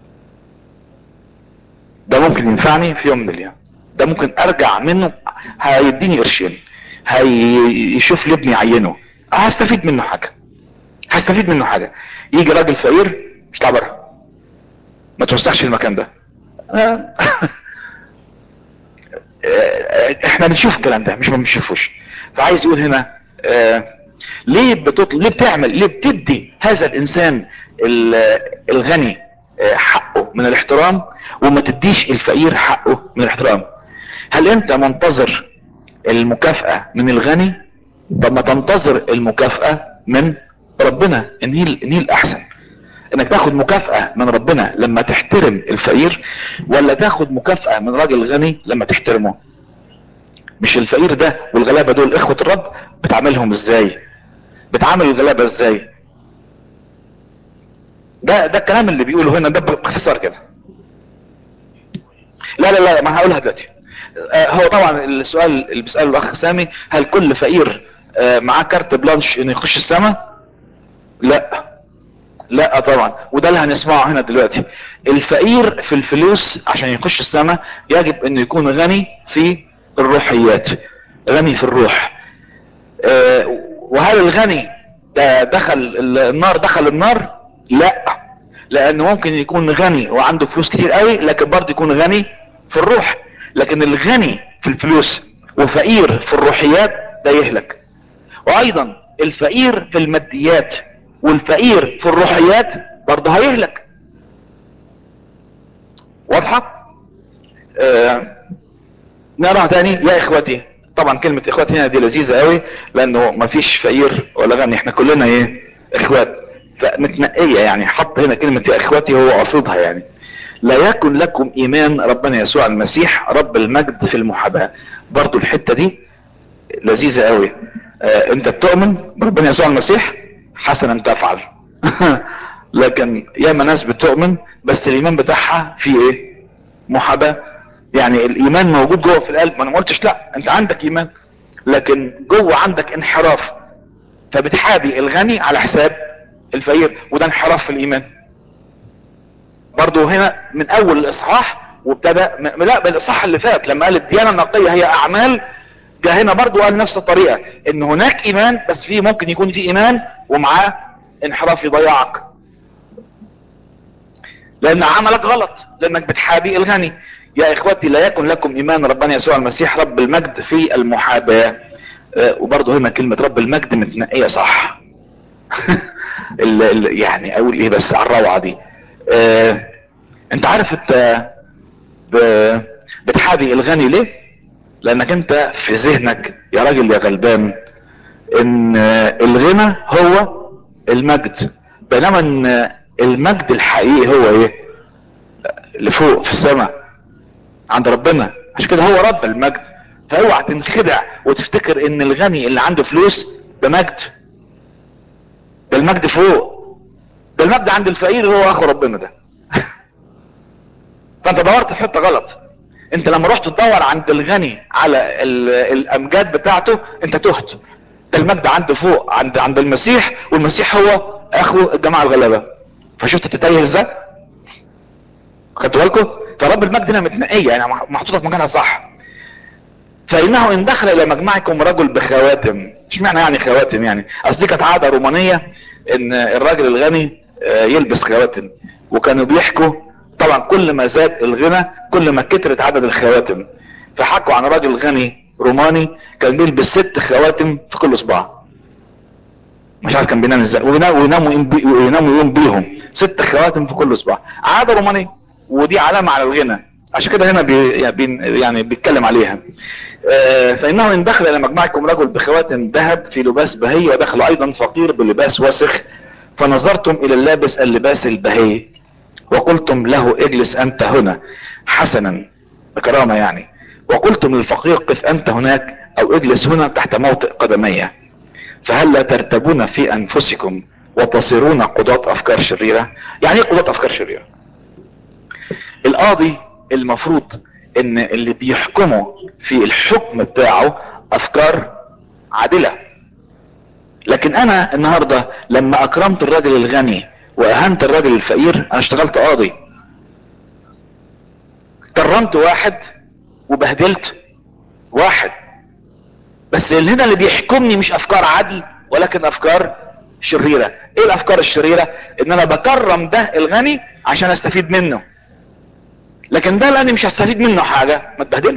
ده ممكن ينفعني في يوم من الايام ده ممكن ارجع منه هيديني قرشين هيشوف لي ابني يعينه هستفيد منه حاجه هستفيد منه حاجه يجي راجل فقير مش طلع بره ما توسعش المكان ده احنا بنشوف الكلام ده مش ما بنشوفوش فعايز يقول هنا اه ليه بتطل... ليه بتعمل ليه بتدي هذا الانسان الغني حقه من الاحترام وما تديش الفقير حقه من الاحترام هل انت منتظر المكافأة من الغني طب ما تنتظر المكافأة من ربنا النيل النيل احسن انك تاخد مكافأة من ربنا لما تحترم الفقير ولا تاخد مكافأة من راجل غني لما تحترمه مش الفقير ده والغلابة دول اخوة الرب بتعاملهم ازاي بتعامل الغلابة ازاي ده ده الكلام اللي بيقوله هنا ده باختصار كده لا لا لا ما هقولها دلوقتي آه هو طبعا السؤال اللي بيسأله الاخ سامي هل كل فقير آه معاه كارت بلانش انه يخش السماء لا لا طبعا وده اللي هنسمعه هنا دلوقتي الفقير في الفلوس عشان يخش السماء يجب انه يكون غني في الروحيات غني في الروح آه وهل الغني ده دخل النار دخل النار لا لانه ممكن يكون غني وعنده فلوس كتير قوي لكن برضه يكون غني في الروح لكن الغني في الفلوس وفقير في الروحيات ده يهلك وايضا الفقير في الماديات والفقير في الروحيات برضه هيهلك واضحة آه نرى تاني يا اخوتي طبعا كلمة اخواتي هنا دي لذيذة قوي لانه مفيش فقير ولا غني احنا كلنا ايه اخوات فمتنقية يعني حط هنا كلمة يا اخواتي هو قصدها يعني لا يكن لكم ايمان ربنا يسوع المسيح رب المجد في المحاباة برضو الحتة دي لذيذة قوي آه انت بتؤمن بربنا يسوع المسيح حسنا تفعل لكن ياما ناس بتؤمن بس الايمان بتاعها فيه ايه محاباة يعني الايمان موجود جوه في القلب ما انا ما قلتش لا انت عندك ايمان لكن جوه عندك انحراف فبتحابي الغني على حساب الفقير وده انحراف في الايمان برضو هنا من اول الاصحاح وابتدى لا بالاصحاح اللي فات لما قال الديانه النقيه هي اعمال جه هنا برضو قال نفس الطريقه ان هناك ايمان بس في ممكن يكون في ايمان ومعاه انحراف يضيعك لان عملك غلط لانك بتحابي الغني يا اخوتي لا يكن لكم ايمان ربنا يسوع المسيح رب المجد في المحاباه أه وبرضه هنا كلمه رب المجد متنقيه صح ال ال يعني اقول ايه بس على الروعه دي أه انت عارف انت بتحابي الغني ليه لانك انت في ذهنك يا راجل يا غلبان ان الغنى هو المجد بينما ان المجد الحقيقي هو ايه اللي فوق في السماء عند ربنا عشان كده هو رب المجد فاوعى تنخدع وتفتكر ان الغني اللي عنده فلوس ده مجد ده المجد فوق ده المجد عند الفقير هو اخو ربنا ده فانت دورت في حته غلط انت لما رحت تدور عند الغني على الامجاد بتاعته انت تهت ده المجد عنده فوق عند عند المسيح والمسيح هو اخو الجماعه الغلابه فشفت تتايه ازاي خدتوا بالكم فرب المجد هنا متنقيه يعني محطوطه في مكانها صح فانه ان دخل الى مجمعكم رجل بخواتم اشمعنى يعني خواتم يعني اصل دي كانت عاده رومانيه ان الراجل الغني يلبس خواتم وكانوا بيحكوا طبعا كل ما زاد الغنى كل ما كترت عدد الخواتم فحكوا عن راجل غني روماني كان بيلبس ست خواتم في كل صباع مش عارف كان بينام ازاي ويناموا ويناموا يوم بيهم ست خواتم في كل صباع عاده رومانيه ودي علامه على الغنى عشان كده هنا بي يعني بيتكلم عليها آه فانه ان دخل الى مجمعكم رجل بخواتم ذهب في لباس بهي ودخل ايضا فقير بلباس وسخ فنظرتم الى اللابس اللباس البهي وقلتم له اجلس انت هنا حسنا بكرامة يعني وقلتم للفقير قف انت هناك او اجلس هنا تحت موطئ قدمي فهل لا ترتبون في انفسكم وتصيرون قضاة افكار شريرة يعني ايه قضاة افكار شريرة القاضي المفروض ان اللي بيحكمه في الحكم بتاعه افكار عادلة لكن انا النهاردة لما اكرمت الراجل الغني واهنت الراجل الفقير انا اشتغلت قاضي كرمت واحد وبهدلت واحد بس اللي هنا اللي بيحكمني مش افكار عدل ولكن افكار شريرة ايه الافكار الشريرة ان انا بكرم ده الغني عشان استفيد منه لكن ده لاني مش هستفيد منه حاجة ما تبهدله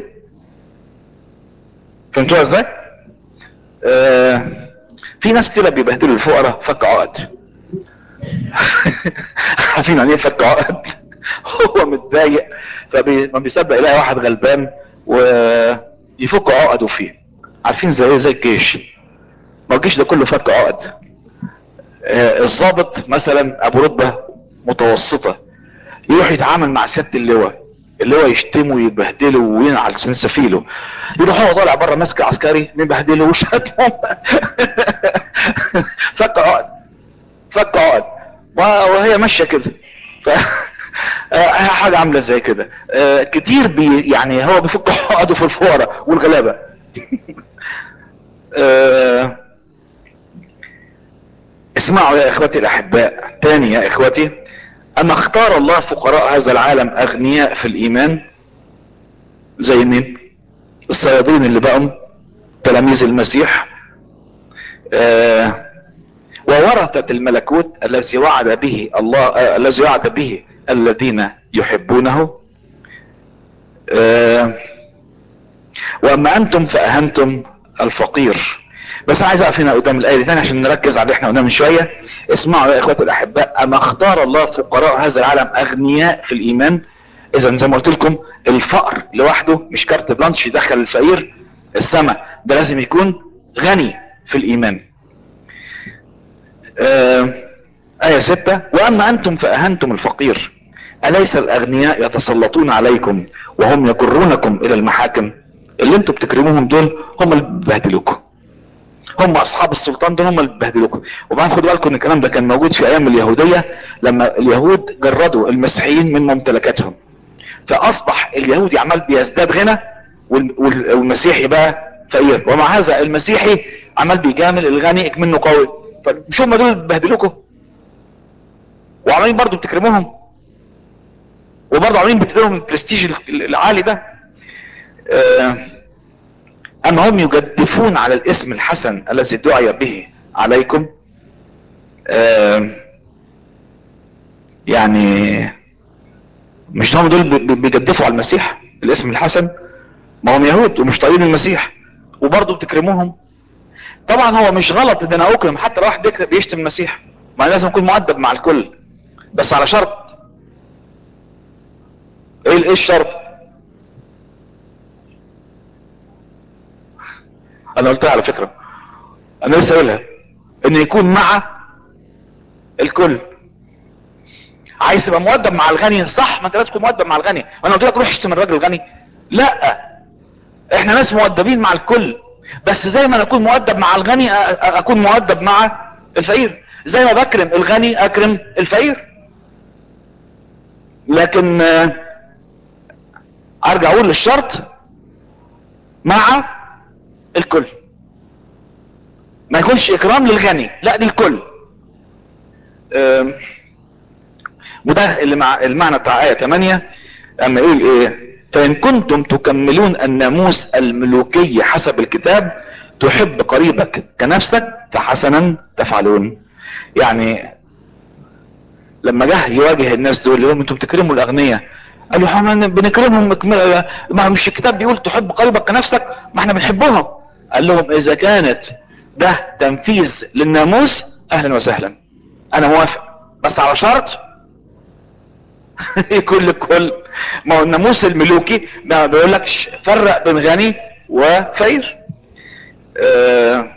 فهمتوها ازاي آه في ناس كده بيبهدلوا الفقراء فك عقد عارفين يعني ايه فك عقد هو متضايق فما بيصدق يلاقي واحد غلبان ويفك عقده فيه عارفين زي ايه زي الجيش ما الجيش ده كله فك عقد آه الضابط مثلا ابو رتبه متوسطه يروح يتعامل مع سياده اللواء اللي هو يشتمه ويبهدله وينعل سنسفيله يروح هو طالع بره ماسك عسكري مبهدله وشتمه فك عقد فك عقد وهي ماشيه كده ف حاجه عامله زي كده كتير بي يعني هو بيفك عقده في الفقراء والغلابه اسمعوا يا اخوتي الاحباء تاني يا اخوتي اما اختار الله فقراء هذا العالم اغنياء في الايمان زي مين الصيادين اللي بقوا تلاميذ المسيح آه وورثة الملكوت الذي وعد به الله آه الذي وعد به الذين يحبونه آه واما انتم فاهنتم الفقير بس انا عايز اقف هنا قدام الايه دي تاني عشان نركز على اللي احنا قلناه من شويه اسمعوا يا اخواتي الاحباء اما اختار الله فقراء هذا العالم اغنياء في الايمان اذا زي ما قلت لكم الفقر لوحده مش كارت بلانش يدخل الفقير السماء ده لازم يكون غني في الايمان آه آية ستة وأما أنتم فأهنتم الفقير أليس الأغنياء يتسلطون عليكم وهم يجرونكم إلى المحاكم اللي انتم بتكرموهم دول هم اللي بيبهدلوكم هم اصحاب السلطان دول هم اللي بيبهدلوكم وبعدين خدوا بالكم ان الكلام ده كان موجود في ايام اليهوديه لما اليهود جردوا المسيحيين من ممتلكاتهم فاصبح اليهودي عمال بيزداد غنى والمسيحي بقى فقير ومع هذا المسيحي عمال بيجامل الغني اكمنه قوي فمش هم دول اللي بيبهدلوكم وعمالين برضو بتكرموهم وبرضو عمالين بتديهم البرستيج العالي ده اما هم يجدفون على الاسم الحسن الذي دعي به عليكم يعني مش هم دول بيجدفوا على المسيح الاسم الحسن ما هم يهود ومش طايقين المسيح وبرضه بتكرموهم طبعا هو مش غلط ان انا اكرم حتى لو واحد بيشتم المسيح ما لازم اكون مؤدب مع الكل بس على شرط ايه ايه الشرط انا قلتها على فكرة انا لسه قايلها ان يكون مع الكل عايز تبقى مؤدب مع الغني صح ما انت لازم تكون مؤدب مع الغني وانا قلت لك روح اشتم الراجل الغني لا احنا ناس مؤدبين مع الكل بس زي ما انا اكون مؤدب مع الغني اكون مؤدب مع الفقير زي ما بكرم الغني اكرم الفقير لكن ارجع اقول للشرط مع الكل ما يكونش اكرام للغني لا للكل وده اللي مع المعنى بتاع آية 8 اما يقول ايه فان كنتم تكملون الناموس الملوكي حسب الكتاب تحب قريبك كنفسك فحسنا تفعلون يعني لما جه يواجه الناس دول اللي هم انتم بتكرموا الاغنياء قال له احنا بنكرمهم ما مش الكتاب بيقول تحب قلبك كنفسك ما احنا بنحبهم قال لهم اذا كانت ده تنفيذ للناموس اهلا وسهلا انا موافق بس على شرط يكون لكل ما هو الناموس الملوكي ما بيقولكش فرق بين غني وفقير أه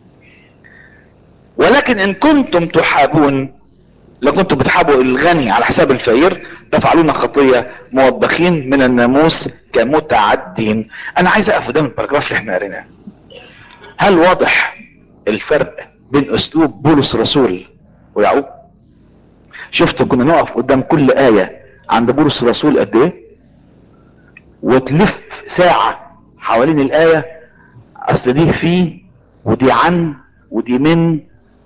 ولكن ان كنتم تحابون لو كنتم بتحابوا الغني على حساب الفقير تفعلون خطية موبخين من الناموس كمتعدين انا عايز اقف قدام الباراجراف اللي احنا قريناه هل واضح الفرق بين اسلوب بولس رسول ويعقوب شفتوا كنا نقف قدام كل آية عند بولس الرسول قد ايه وتلف ساعة حوالين الآية اصل دي في ودي عن ودي من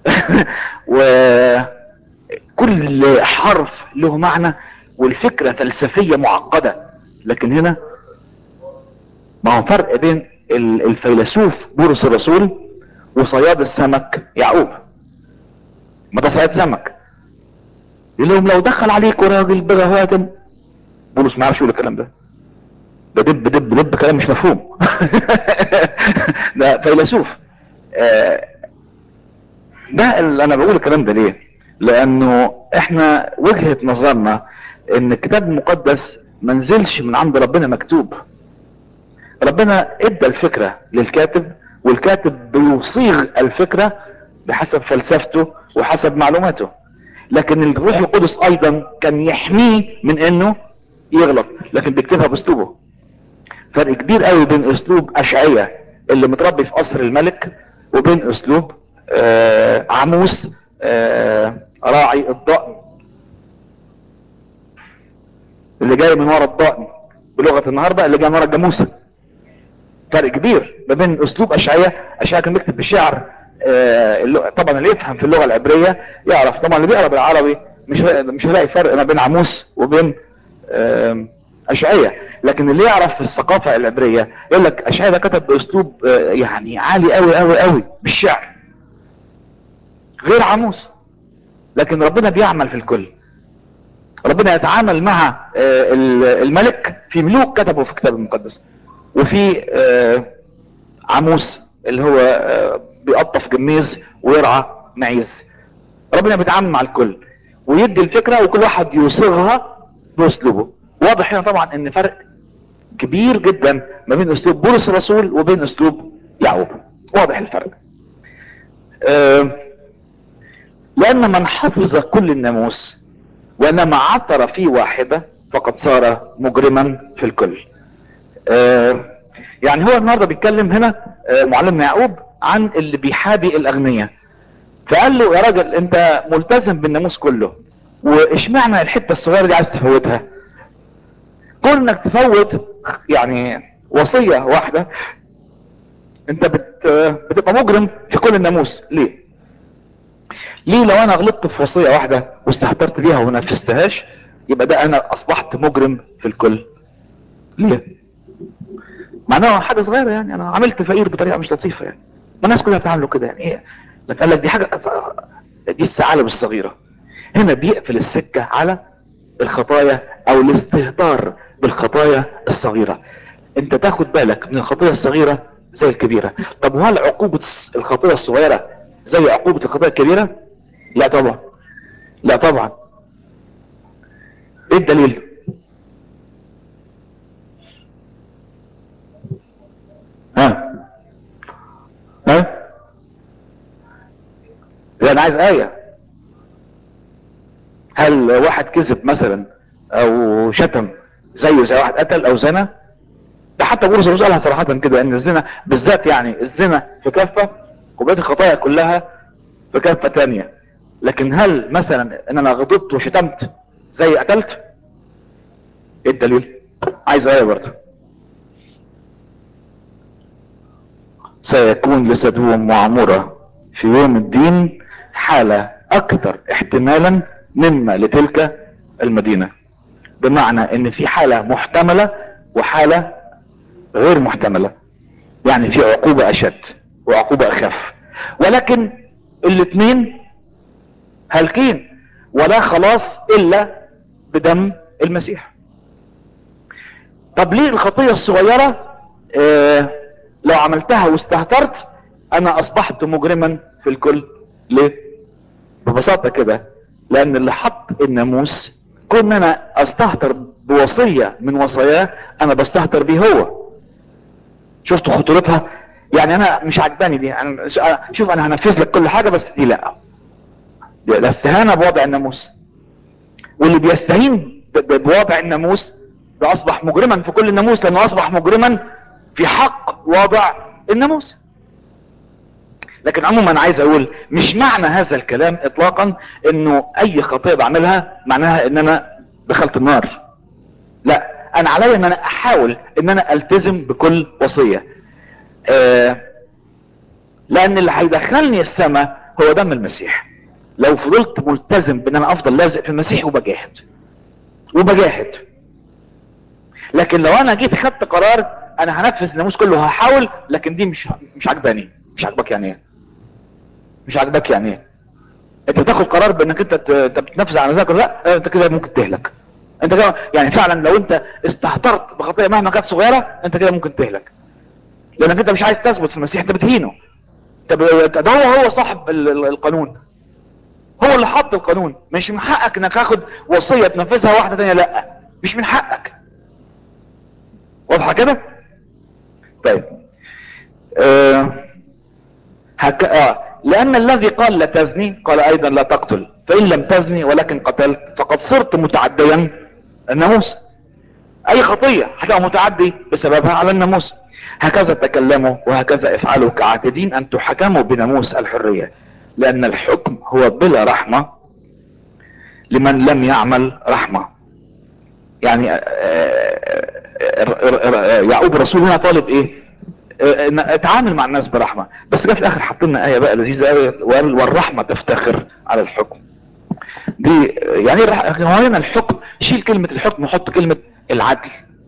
وكل حرف له معنى والفكرة فلسفية معقدة لكن هنا ما هو فرق بين الفيلسوف بولس الرسول وصياد السمك يعقوب ما ده صياد سمك يقول لهم لو دخل عليكم راجل بغواتم بولس ما يعرفش يقول الكلام ده ده دب دب دب كلام مش مفهوم ده فيلسوف آه ده اللي انا بقول الكلام ده ليه لانه احنا وجهة نظرنا ان الكتاب المقدس منزلش من عند ربنا مكتوب ربنا ادى الفكرة للكاتب والكاتب بيصيغ الفكرة بحسب فلسفته وحسب معلوماته لكن الروح القدس ايضا كان يحميه من انه يغلط لكن بيكتبها باسلوبه فرق كبير قوي بين اسلوب اشعية اللي متربي في قصر الملك وبين اسلوب آه عموس آه راعي الضأن اللي جاي من ورا الضأن بلغة النهاردة اللي جاي من ورا الجاموسة فرق كبير ما بين اسلوب اشعية اشعية كان بيكتب بالشعر آه اللغة طبعا اللي يفهم في اللغة العبرية يعرف طبعا اللي بيقرا بالعربي مش مش هيلاقي فرق ما بين عموس وبين آه اشعية لكن اللي يعرف في الثقافة العبرية يقول لك اشعية ده كتب باسلوب آه يعني عالي قوي قوي قوي بالشعر غير عموس لكن ربنا بيعمل في الكل ربنا يتعامل مع الملك في ملوك كتبوا في الكتاب المقدس وفي عموس اللي هو بيقطف جميز ويرعى معيز ربنا بيتعامل مع الكل ويدي الفكرة وكل واحد يصيغها باسلوبه واضح هنا طبعا ان فرق كبير جدا ما بين اسلوب بولس الرسول وبين اسلوب يعقوب واضح الفرق لان من حفظ كل الناموس وانما عثر في واحدة فقد صار مجرما في الكل آه يعني هو النهاردة بيتكلم هنا آه معلمنا يعقوب عن اللي بيحابي الاغنياء فقال له يا راجل انت ملتزم بالناموس كله واشمعنى الحتة الصغيرة دي عايز تفوتها كون انك تفوت يعني وصية واحدة انت بت بتبقى مجرم في كل الناموس ليه ليه لو انا غلطت في وصية واحدة واستهترت بيها وما نفذتهاش يبقى ده انا اصبحت مجرم في الكل ليه معناها حاجة صغيرة يعني انا عملت فقير بطريقة مش لطيفة يعني ما الناس كلها بتعمله كده يعني ايه لك قال لك دي حاجة دي الثعالب الصغيرة هنا بيقفل السكة على الخطايا او الاستهتار بالخطايا الصغيرة انت تاخد بالك من الخطايا الصغيرة زي الكبيرة طب وهل عقوبة الخطايا الصغيرة زي عقوبة الخطايا الكبيرة لا طبعا لا طبعا ايه الدليل ها ها لا انا عايز آية هل واحد كذب مثلا او شتم زيه زي واحد قتل او زنى ده حتى بولس الرسول قالها صراحة كده ان الزنا بالذات يعني الزنا في كفة وبقية الخطايا كلها في كفة تانية لكن هل مثلا ان انا غضبت وشتمت زي قتلت ايه الدليل عايز ايه برضه سيكون لسدوم وعمورة في يوم الدين حالة اكثر احتمالا مما لتلك المدينة بمعنى ان في حالة محتملة وحالة غير محتملة يعني في عقوبة اشد وعقوبة اخف ولكن الاثنين هالكين ولا خلاص الا بدم المسيح طب ليه الخطية الصغيرة آه لو عملتها واستهترت انا اصبحت مجرما في الكل ليه ببساطة كده لان اللي حط الناموس كون انا استهتر بوصية من وصاياه انا بستهتر بيه هو شفتوا خطورتها يعني انا مش عجباني دي أنا شوف انا هنفذ لك كل حاجة بس دي لا ده استهانة بوضع الناموس واللي بيستهين بوضع الناموس ده اصبح مجرما في كل الناموس لانه اصبح مجرما في حق وضع الناموس لكن عموما عايز اقول مش معنى هذا الكلام اطلاقا انه اي خطيئة بعملها معناها ان انا دخلت النار لا انا علي ان انا احاول ان انا التزم بكل وصية آه لان اللي هيدخلني السماء هو دم المسيح لو فضلت ملتزم بان انا افضل لازق في المسيح وبجاهد وبجاهد لكن لو انا جيت خدت قرار انا هنفذ الناموس كله هحاول لكن دي مش مش عجباني مش عجبك يعني ايه مش عجبك يعني ايه انت بتاخد قرار بانك انت بتنفذ على مزاجك لا انت كده ممكن تهلك انت كده يعني فعلا لو انت استهترت بخطيئه مهما كانت صغيره انت كده ممكن تهلك لانك انت مش عايز تثبت في المسيح انت بتهينه ده هو هو صاحب القانون هو اللي حط القانون مش من حقك انك تاخد وصيه تنفذها واحده تانية لا مش من حقك واضحه كده طيب آه هك... آه. لان الذي قال لا تزني قال ايضا لا تقتل فان لم تزني ولكن قتلت فقد صرت متعديا الناموس اي خطية هتبقى متعدي بسببها على الناموس هكذا تكلموا وهكذا افعلوا كعاتدين ان تحكموا بناموس الحرية لان الحكم هو بلا رحمة لمن لم يعمل رحمة يعني آه، آه، آه، يعقوب الرسول هنا طالب ايه اتعامل مع الناس برحمة بس جه في الاخر حط لنا ايه بقى لذيذة قوي وقال والرحمة تفتخر على الحكم دي يعني هو هنا الحكم شيل كلمة الحكم وحط كلمة العدل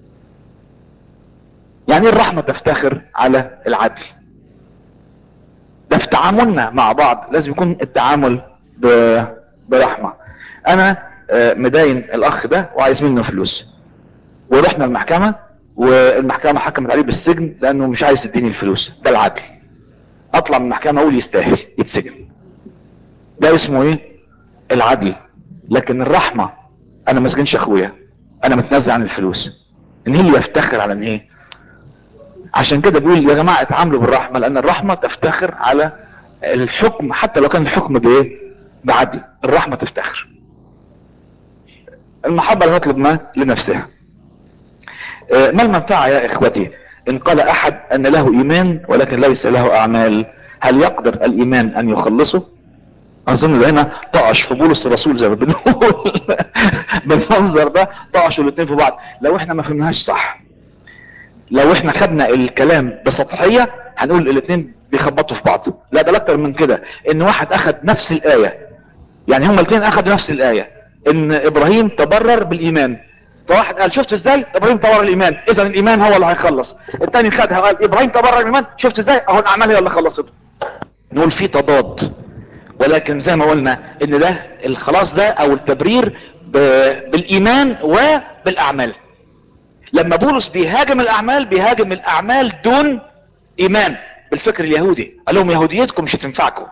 يعني الرحمة تفتخر على العدل ده في تعاملنا مع بعض لازم يكون التعامل برحمة انا مداين الاخ ده وعايز منه فلوس ورحنا المحكمة والمحكمة حكمت عليه بالسجن لانه مش عايز يديني الفلوس ده العدل اطلع من المحكمة اقول يستاهل يتسجن ده اسمه ايه العدل لكن الرحمة انا ما اسجنش اخويا انا متنازل عن الفلوس ان هي يفتخر على ان ايه عشان كده بيقول يا جماعة اتعاملوا بالرحمة لان الرحمة تفتخر على الحكم حتى لو كان الحكم بايه بعدل الرحمة تفتخر المحبة لا تطلب ما لنفسها ما المنفعة يا اخوتي ان قال احد ان له ايمان ولكن ليس له اعمال هل يقدر الايمان ان يخلصه اظن ده هنا طعش في بولس الرسول زي ما بنقول بالمنظر ده طعشوا الاثنين في بعض لو احنا ما فهمناهاش صح لو احنا خدنا الكلام بسطحية هنقول الاثنين بيخبطوا في بعض لا ده اكتر من كده ان واحد اخد نفس الاية يعني هما الاثنين اخدوا نفس الاية ان ابراهيم تبرر بالايمان فواحد قال شفت ازاي ابراهيم تبرر الايمان اذا الايمان هو اللي هيخلص الثاني خدها وقال ابراهيم تبرر الايمان شفت ازاي اهو الاعمال هي اللي خلصته نقول في تضاد ولكن زي ما قلنا ان ده الخلاص ده او التبرير بالايمان وبالاعمال لما بولس بيهاجم الاعمال بيهاجم الاعمال دون ايمان بالفكر اليهودي قال لهم يهوديتكم مش هتنفعكم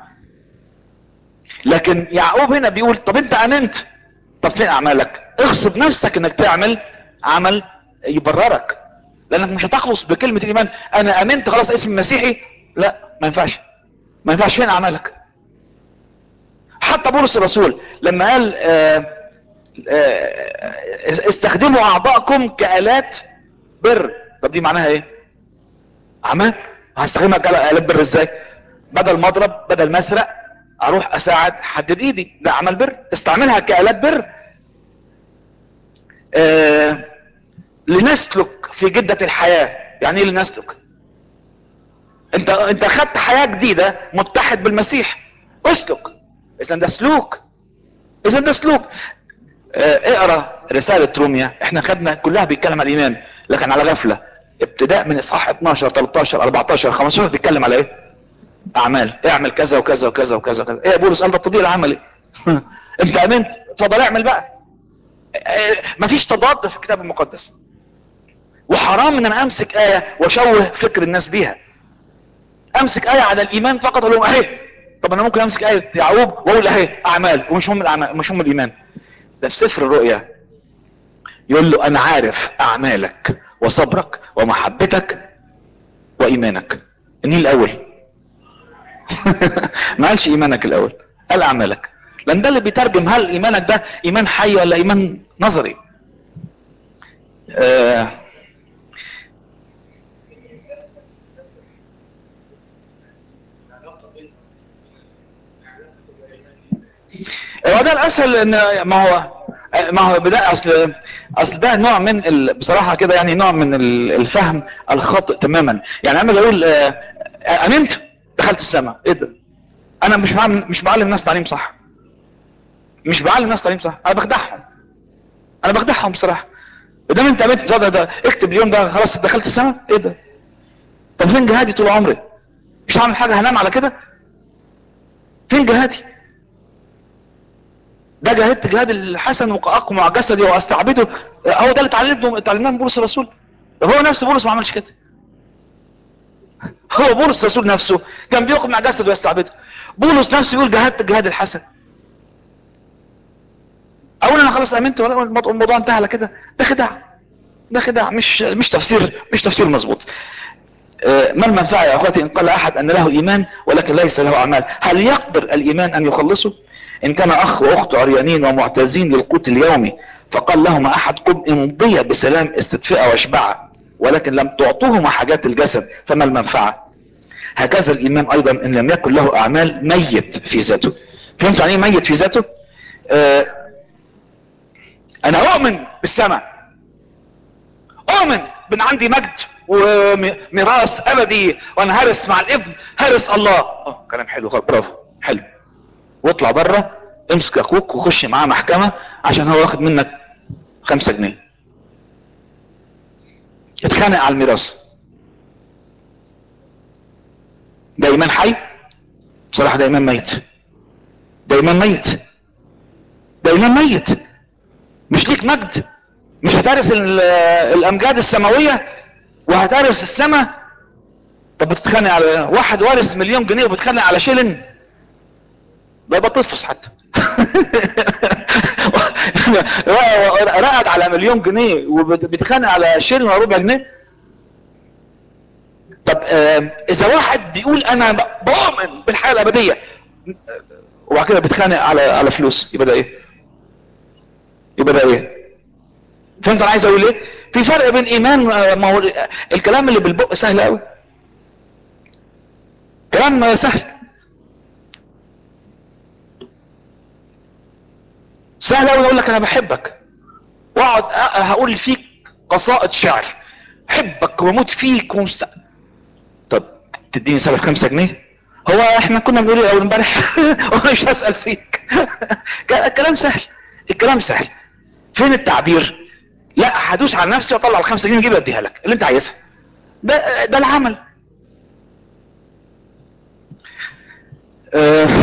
لكن يعقوب هنا بيقول طب انت امنت طب فين اعمالك اغصب نفسك انك تعمل عمل يبررك لانك مش هتخلص بكلمة الايمان انا امنت خلاص اسم مسيحي لا ما ينفعش ما ينفعش فين اعمالك حتى بولس الرسول لما قال آآ آآ استخدموا اعضاءكم كالات بر طب دي معناها ايه اعمال هستخدمها كالات بر ازاي بدل مضرب بدل مسرق اروح اساعد حد بايدي ده عمل بر استعملها كالات بر آه لنسلك في جدة الحياة يعني ايه لنسلك انت انت خدت حياة جديدة متحد بالمسيح اسلك اذا ده سلوك اذا ده سلوك اه اقرا رسالة روميا احنا خدنا كلها بيتكلم على الايمان لكن على غفلة ابتداء من اصحاح 12 13 14 15 بيتكلم على ايه اعمال اعمل كذا وكذا وكذا وكذا وكذا ايه يا بولس قال ده التطبيق العملي انت امنت اتفضل اعمل بقى اه مفيش تضاد في الكتاب المقدس وحرام ان انا امسك ايه واشوه فكر الناس بيها امسك ايه على الايمان فقط اقول لهم اهي طب انا ممكن امسك ايه يعقوب واقول اهي اعمال ومش هم الاعمال مش هم الايمان ده في سفر الرؤيا يقول له انا عارف اعمالك وصبرك ومحبتك وايمانك انهي الاول ما قالش ايمانك الاول قال اعمالك لان ده اللي بيترجم هل ايمانك ده ايمان حي ولا ايمان نظري آه هو ده الاسهل ان ما هو ما هو بدا اصل اصل ده نوع من ال... بصراحه كده يعني نوع من الفهم الخاطئ تماما يعني انا بقول امنت دخلت السماء ايه ده انا مش بعلم مش بعلم الناس تعليم صح مش بعلم الناس تعليم صح انا بخدعهم انا بخدعهم بصراحه قدام انت امنت ده, ده اكتب اليوم ده خلاص دخلت السماء ايه ده طب فين جهادي طول عمري مش هعمل حاجه هنام على كده فين جهادي ده جاهدت جهاد الحسن واقوم مع جسدي واستعبده هو ده اللي اتعلمته اتعلمناه من بولس الرسول طب هو نفس بولس ما عملش كده هو بولس الرسول نفسه كان بيقوم مع جسده ويستعبده بولس نفسه يقول جهدت جهاد الحسن اول انا خلاص امنت الموضوع انتهى على كده ده خداع ده خداع مش مش تفسير مش تفسير مظبوط ما المنفعة يا اخواتي ان قال احد ان له ايمان ولكن ليس له اعمال هل يقدر الايمان ان يخلصه ان كان اخ واخت عريانين ومعتازين للقوت اليومي فقال لهما احدكم امضي بسلام استدفئة واشبعة ولكن لم تعطوهما حاجات الجسد فما المنفعة هكذا الايمان ايضا ان لم يكن له اعمال ميت في ذاته فهمت يعني ايه ميت في ذاته آه انا اؤمن بالسماء اؤمن بان عندي مجد وميراث ابدي وانا هرس مع الابن هرس الله اه كلام حلو خالص برافو حلو واطلع بره امسك اخوك وخش معاه محكمة عشان هو واخد منك خمسة جنيه اتخانق على الميراث ده ايمان حي بصراحة ده ايمان ميت ده ايمان ميت ده ايمان ميت مش ليك مجد مش هترس الامجاد السماوية وهترس السماء طب بتتخانق على واحد وارث مليون جنيه وبتخانق على شيلن ده بتفص حتى رقد على مليون جنيه وبيتخانق على شيلن وربع جنيه طب آه اذا واحد بيقول انا بؤمن بالحياة الابدية وبعد كده بيتخانق على على فلوس يبقى ده ايه يبقى ده ايه فهمت انا عايز اقول ايه في فرق بين ايمان ما هو الكلام اللي بالبق سهل قوي كلام سهل سهل قوي اقول لك انا بحبك واقعد هقول فيك قصائد شعر حبك واموت فيك ومست... طب تديني سبب خمسة جنيه هو احنا كنا بنقول ايه اول امبارح وانا مش هسأل فيك الكلام سهل الكلام سهل فين التعبير لا هدوس على نفسي واطلع الخمسة جنيه اجيبها اديها لك اللي انت عايزها ده ده العمل أه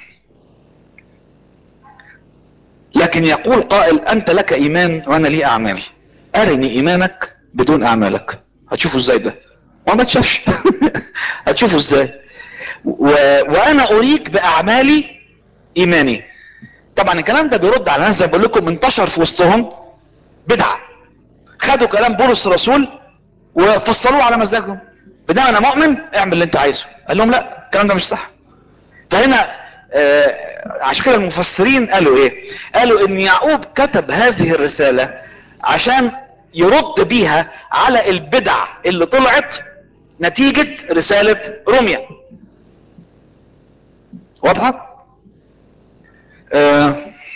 لكن يقول قائل انت لك ايمان وانا لي اعمال ارني ايمانك بدون اعمالك هتشوفوا ازاي ده وما تشافش هتشوفوا ازاي و... وانا اريك باعمالي ايماني طبعا الكلام ده بيرد على ناس زي بقول لكم انتشر في وسطهم بدعه خدوا كلام بولس الرسول وفصلوه على مزاجهم بدل انا مؤمن اعمل اللي انت عايزه قال لهم لا الكلام ده مش صح فهنا آه عشان كده المفسرين قالوا ايه قالوا ان يعقوب كتب هذه الرسالة عشان يرد بيها على البدع اللي طلعت نتيجة رسالة روميا واضحة آه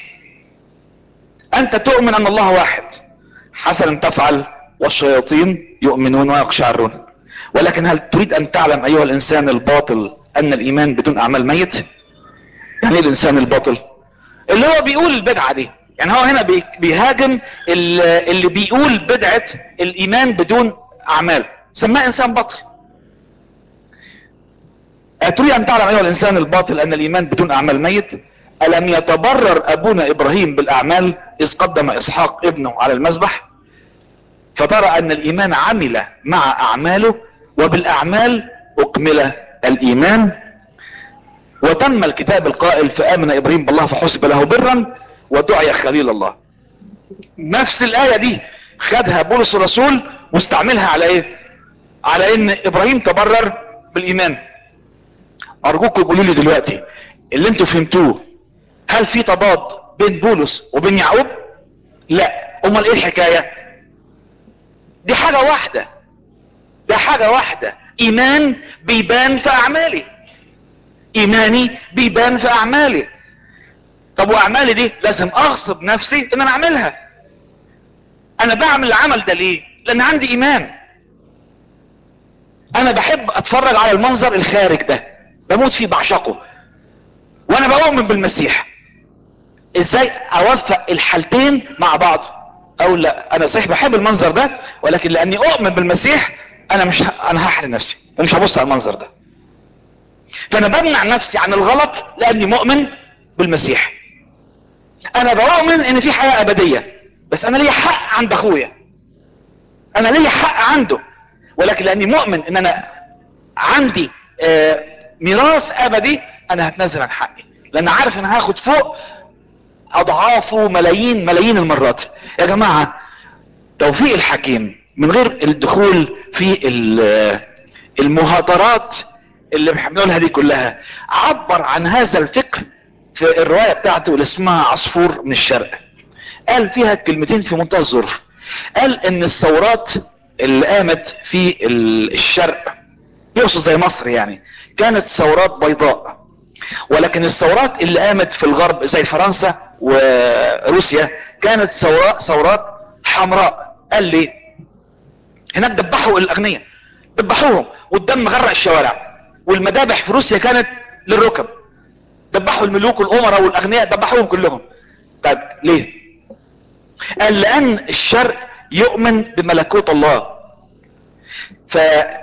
انت تؤمن ان الله واحد حسنا تفعل والشياطين يؤمنون ويقشعرون ولكن هل تريد ان تعلم ايها الانسان الباطل ان الايمان بدون اعمال ميت يعني ايه الانسان الباطل اللي هو بيقول البدعة دي يعني هو هنا بيهاجم اللي بيقول بدعة الايمان بدون اعمال سماه انسان باطل اتريد ان تعلم ايها الانسان الباطل ان الايمان بدون اعمال ميت الم يتبرر ابونا ابراهيم بالاعمال اذ قدم اسحاق ابنه على المذبح فترى ان الايمان عمل مع اعماله وبالاعمال اكمل الايمان وتم الكتاب القائل فامن ابراهيم بالله فحسب له برا ودعي خليل الله نفس الاية دي خدها بولس الرسول واستعملها على ايه على ان ابراهيم تبرر بالايمان ارجوكم قولوا لي دلوقتي اللي انتوا فهمتوه هل في تضاد بين بولس وبين يعقوب لا امال ايه الحكاية دي حاجة واحدة ده حاجة واحدة ايمان بيبان في اعمالي ايماني بيبان في اعمالي طب واعمالي دي لازم اغصب نفسي ان انا اعملها انا بعمل العمل ده ليه لان عندي ايمان انا بحب اتفرج على المنظر الخارج ده بموت فيه بعشقه وانا بؤمن بالمسيح ازاي اوفق الحالتين مع بعض او لا انا صحيح بحب المنظر ده ولكن لاني اؤمن بالمسيح انا مش ه... انا هحرم نفسي ومش هبص على المنظر ده فانا بمنع نفسي عن الغلط لاني مؤمن بالمسيح انا بؤمن ان في حياة ابدية بس انا ليا حق عند اخويا انا ليا حق عنده ولكن لاني مؤمن ان انا عندي آه ميراث ابدي انا هتنازل عن حقي لان عارف ان هاخد فوق اضعافه ملايين ملايين المرات يا جماعة توفيق الحكيم من غير الدخول في المهاترات اللي بنقولها دي كلها عبر عن هذا الفكر في الرواية بتاعته اللي اسمها عصفور من الشرق قال فيها كلمتين في منتهى الظرف قال ان الثورات اللي قامت في الشرق يقصد زي مصر يعني كانت ثورات بيضاء ولكن الثورات اللي قامت في الغرب زي فرنسا وروسيا كانت ثورات ثورات حمراء قال لي هناك دبحوا الاغنياء دبحوهم والدم غرق الشوارع والمذابح في روسيا كانت للركب دبحوا الملوك والامراء والاغنياء دبحوهم كلهم طيب ليه قال لان الشرق يؤمن بملكوت الله ف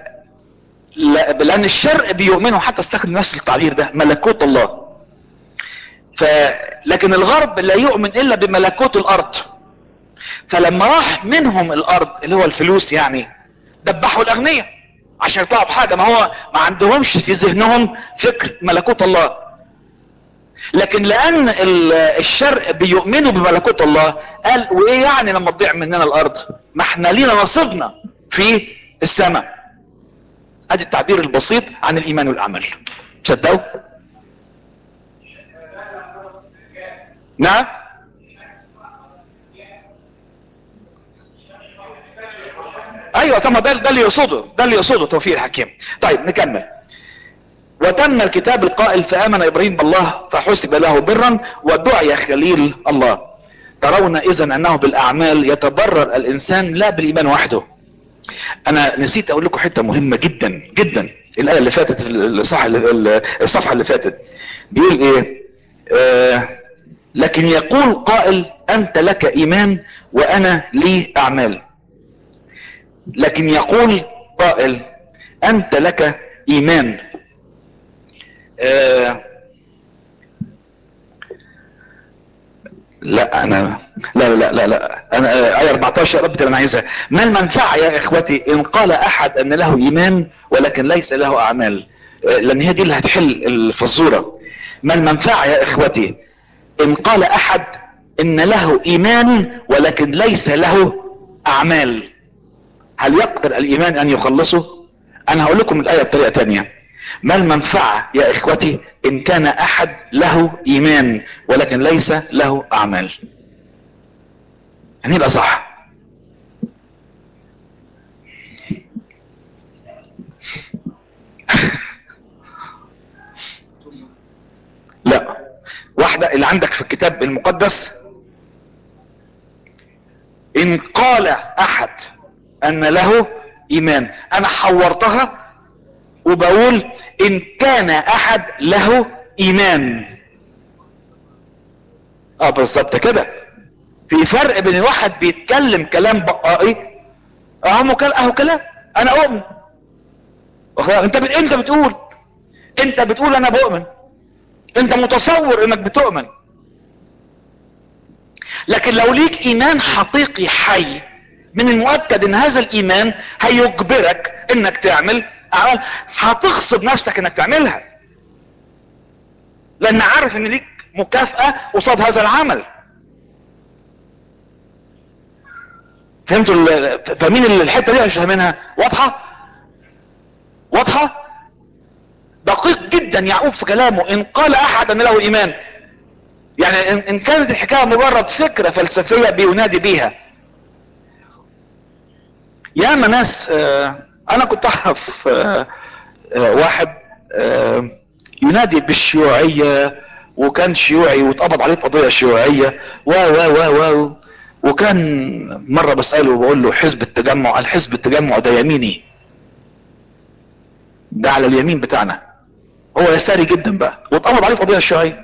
لان الشرق بيؤمنوا حتى استخدم نفس التعبير ده ملكوت الله ف لكن الغرب لا يؤمن الا بملكوت الارض فلما راح منهم الارض اللي هو الفلوس يعني دبحوا الاغنياء عشان يطلعوا بحاجه ما هو ما عندهمش في ذهنهم فكر ملكوت الله لكن لان الشرق بيؤمنوا بملكوت الله قال وايه يعني لما تضيع مننا الارض ما احنا لينا نصيبنا في السماء ادي التعبير البسيط عن الايمان والاعمال تصدقوا نعم ايوه طب ده ده اللي يقصده ده اللي يقصده توفيق الحكيم طيب نكمل وتم الكتاب القائل فامن ابراهيم بالله فحسب له برا ودعي خليل الله ترون اذا انه بالاعمال يتبرر الانسان لا بالايمان وحده انا نسيت اقول لكم حته مهمه جدا جدا الايه اللي فاتت الصفحه الصفحه اللي فاتت بيقول ايه آه لكن يقول قائل انت لك ايمان وانا لي اعمال لكن يقول قائل انت لك ايمان آه لا انا لا لا لا لا انا ايه 14 يا رب انا عايزها ما المنفعه يا اخوتي ان قال احد ان له ايمان ولكن ليس له اعمال لان هي دي اللي هتحل الفزوره ما المنفعه يا اخوتي ان قال احد ان له ايمان ولكن ليس له اعمال هل يقدر الايمان ان يخلصه انا هقول لكم الايه بطريقه تانية ما المنفعه يا اخوتي ان كان احد له ايمان ولكن ليس له اعمال يعني يبقى صح لا واحدة اللي عندك في الكتاب المقدس ان قال احد ان له ايمان انا حورتها وبقول ان كان احد له ايمان اه بالظبط كده في فرق بين الواحد بيتكلم كلام بقائي اهو كلام اهو كلام انا اؤمن انت بت... انت بتقول انت بتقول انا بؤمن انت متصور انك بتؤمن لكن لو ليك ايمان حقيقي حي من المؤكد ان هذا الايمان هيجبرك انك تعمل اعمال هتغصب نفسك انك تعملها لان عارف ان ليك مكافأة قصاد هذا العمل فهمتوا فاهمين الحتة دي مش فاهمينها واضحة واضحة دقيق جدا يعقوب في كلامه ان قال احد ان له ايمان يعني ان كانت الحكاية مجرد فكرة فلسفية بينادي بيها ياما ناس آه انا كنت اعرف آه آه واحد ينادي بالشيوعية وكان شيوعي واتقبض عليه قضية شيوعية و و و و وكان مرة بسأله وبقول له حزب التجمع قال حزب التجمع ده يميني ده على اليمين بتاعنا هو يساري جدا بقى واتقبض عليه قضية شيوعية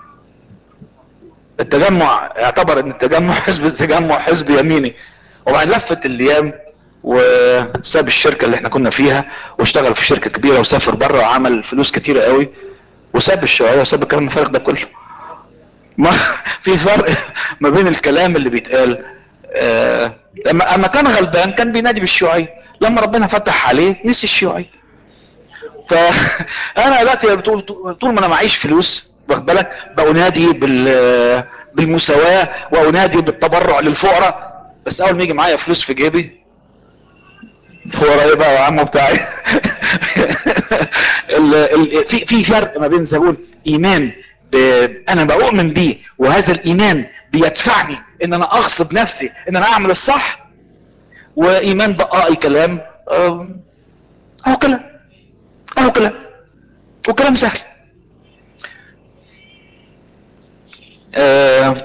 التجمع اعتبر ان التجمع حزب التجمع حزب يميني وبعدين لفت الايام وساب الشركة اللي احنا كنا فيها واشتغل في شركة كبيرة وسافر بره وعمل فلوس كتيرة قوي وساب الشيوعية وساب الكلام الفارغ ده كله ما في فرق ما بين الكلام اللي بيتقال آه لما اما كان غلبان كان بينادي بالشيوعية لما ربنا فتح عليه نسي الشيوعية فانا دلوقتي طول, طول ما انا معيش فلوس واخد بالك بنادي بال بالمساواة وانادي بالتبرع للفقراء بس اول ما يجي معايا فلوس في جيبي فقراء ايه بقى يا عمو بتاعي ال ال في في فرق ما بين زي اقول ايمان ب... انا بؤمن بيه وهذا الايمان بيدفعني ان انا اغصب نفسي ان انا اعمل الصح وايمان بقى اي كلام آم، اهو كلام اهو كلام وكلام سهل آه،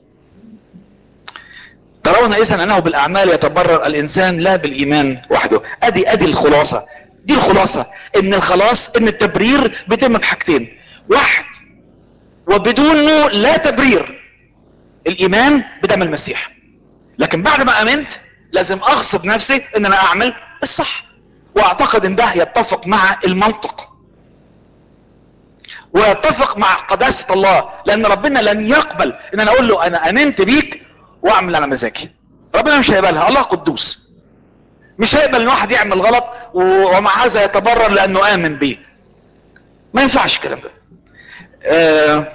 ترون اذا انه بالاعمال يتبرر الانسان لا بالايمان وحده ادي ادي الخلاصة دي الخلاصة ان الخلاص ان التبرير بيتم بحاجتين واحد وبدونه لا تبرير الايمان بدم المسيح لكن بعد ما امنت لازم اغصب نفسي ان انا اعمل الصح واعتقد ان ده يتفق مع المنطق ويتفق مع قداسة الله لان ربنا لن يقبل ان انا اقول له انا امنت بيك واعمل على مزاجي ربنا مش هيقبلها الله قدوس مش هيقبل ان واحد يعمل غلط و- ومع هذا يتبرر لانه امن بيه ما ينفعش الكلام ده آه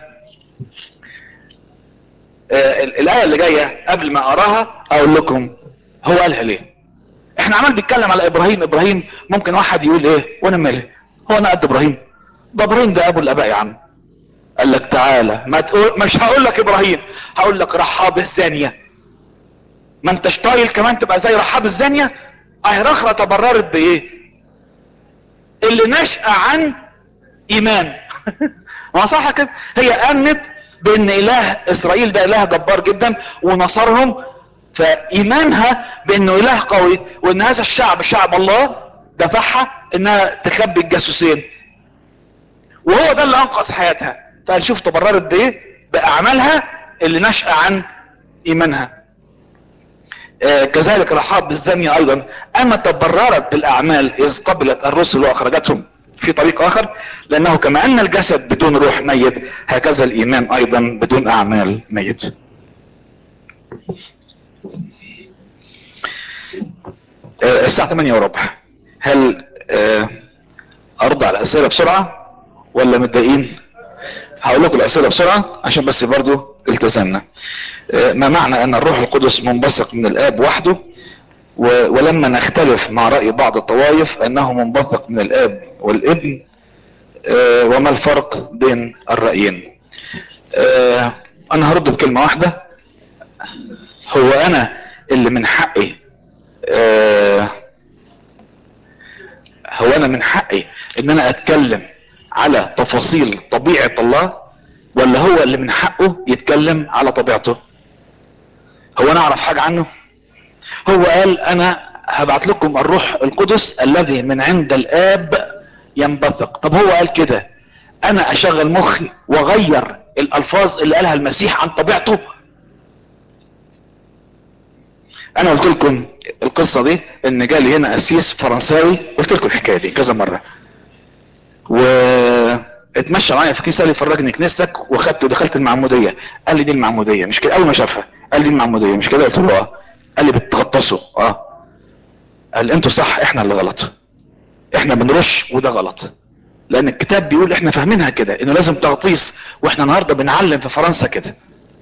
آه ال- الايه اللي جايه قبل ما اقراها اقول لكم هو قالها ليه احنا عمال بيتكلم على ابراهيم ابراهيم ممكن واحد يقول ايه وانا مالي هو انا قد ابراهيم ده ابراهيم ده ابو الاباء يا عم قال لك تعالى ما تقول مش هقول لك ابراهيم هقول لك رحاب الزانيه ما انتش طايل كمان تبقى زي رحاب الزانيه اهي رخرة تبررت بايه اللي نشأ عن ايمان ما صح كده هي امنت بان اله اسرائيل ده اله جبار جدا ونصرهم فايمانها بانه اله قوي وان هذا الشعب شعب الله دفعها انها تخبي الجاسوسين وهو ده اللي انقذ حياتها فقال شوف تبررت بايه باعمالها اللي نشأ عن ايمانها آه كذلك رحاب بالزانية ايضا اما تبررت بالاعمال اذ قبلت الرسل واخرجتهم في طريق اخر لانه كما ان الجسد بدون روح ميت هكذا الايمان ايضا بدون اعمال ميت آه الساعة 8 وربع هل آه ارضى على الاسئلة بسرعة ولا متضايقين هقول لكم الاسئلة بسرعة عشان بس برضو التزمنا آه ما معنى ان الروح القدس منبثق من الاب وحده و- ولما نختلف مع رأي بعض الطوائف انه منبثق من الاب والابن آه، وما الفرق بين الرأيين آه، انا هرد بكلمة واحدة هو انا اللي من حقي آه، هو انا من حقي ان انا اتكلم على تفاصيل طبيعة الله ولا هو اللي من حقه يتكلم على طبيعته هو انا اعرف حاجة عنه هو قال انا هبعت لكم الروح القدس الذي من عند الاب ينبثق طب هو قال كده انا اشغل مخي واغير الالفاظ اللي قالها المسيح عن طبيعته انا قلت لكم القصة دي ان جالي هنا قسيس فرنساوي قلت لكم الحكاية دي كذا مرة واتمشى معايا في كنيسة قال لي فرجني كنيستك وخدته ودخلت المعمودية قال لي دي المعمودية مش كده اول ما شافها قال لي دي المعمودية مش كده قلت له اه قال لي بتغطسوا اه قال انتوا صح احنا اللي غلط احنا بنرش وده غلط لان الكتاب بيقول احنا فاهمينها كده انه لازم تغطيس واحنا النهارده بنعلم في فرنسا كده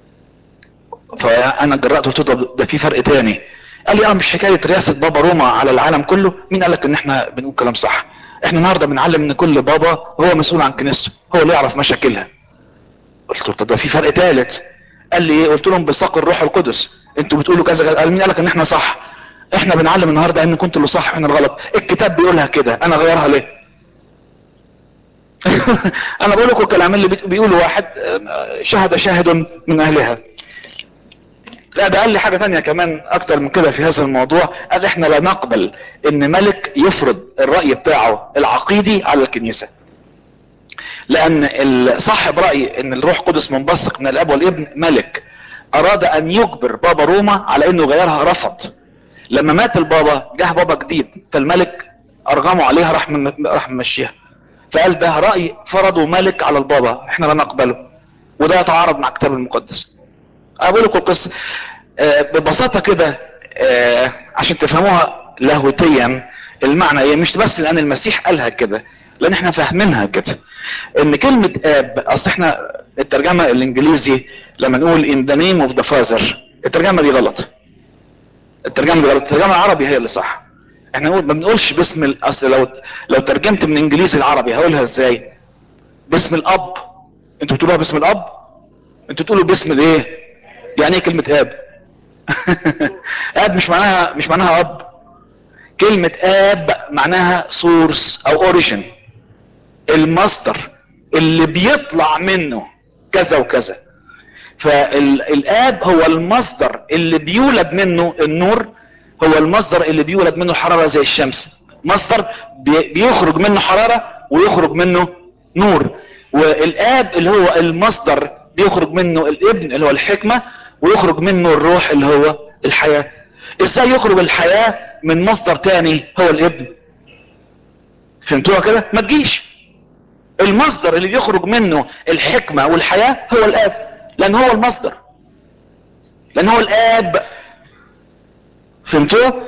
فانا جرأت قلت له طب ده في فرق تاني قال لي اه مش حكايه رئاسه بابا روما على العالم كله مين قال لك ان احنا بنقول كلام صح احنا النهارده بنعلم ان كل بابا هو مسؤول عن كنيسته هو اللي يعرف مشاكلها قلت له طب ده في فرق ثالث قال لي ايه قلت لهم بساق الروح القدس انتوا بتقولوا كذا كذا قال مين قال لك ان احنا صح احنا بنعلم النهارده ان كنتوا اللي صح واحنا الغلط الكتاب بيقولها كده انا غيرها ليه انا بقول لكم الكلام اللي بت- بيقوله واحد آه، شهد شاهد من اهلها لا ده قال لي حاجة تانية كمان اكتر من كده في هذا الموضوع قال احنا لا نقبل ان ملك يفرض الرأي بتاعه العقيدي على الكنيسة لان ال- صاحب رأي ان الروح قدس منبثق من الاب والابن ملك اراد ان يجبر بابا روما على انه يغيرها رفض لما مات البابا جه بابا جديد فالملك ارغموا عليها راح من- راح ممشيها فقال ده رأي فرضه ملك على البابا احنا لا نقبله وده يتعارض مع الكتاب المقدس اقول لكم قصه آه، ببساطه كده آه، عشان تفهموها لاهوتيا المعنى ايه مش بس لان المسيح قالها كده لان احنا فاهمينها كده ان كلمه اب اصل احنا الترجمه الانجليزي لما نقول in the name of the father الترجمه دي غلط الترجمه دي غلط الترجمه العربي هي اللي صح احنا نقول ما بنقولش باسم الاصل لو لو ترجمت من انجليزي العربي هقولها ازاي باسم الاب انتوا بتقولوها باسم الاب انتوا تقولوا باسم الايه يعني ايه كلمة اب اب مش معناها مش معناها اب كلمة اب معناها سورس او اوريجن المصدر اللي بيطلع منه كذا وكذا فالاب هو المصدر اللي بيولد منه النور هو المصدر اللي بيولد منه الحرارة زي الشمس مصدر بيخرج منه حرارة ويخرج منه نور والاب اللي هو المصدر بيخرج منه الابن اللي هو الحكمة ويخرج منه الروح اللي هو الحياة ازاي يخرج الحياة من مصدر تاني هو الابن فهمتوها كده ما تجيش المصدر اللي بيخرج منه الحكمة والحياة هو الاب لان هو المصدر لان هو الاب فهمتوها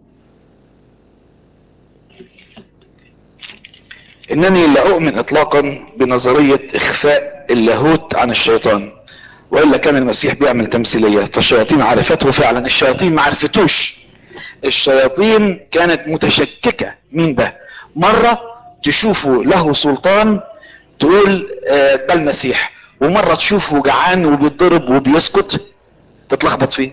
انني لا اؤمن اطلاقا بنظرية اخفاء اللاهوت عن الشيطان والا كان المسيح بيعمل تمثيلية فالشياطين عرفته فعلا الشياطين ما عرفتوش الشياطين كانت متشككة مين ده مرة تشوفوا له سلطان تقول ده المسيح ومرة تشوفه جعان وبيتضرب وبيسكت تتلخبط فيه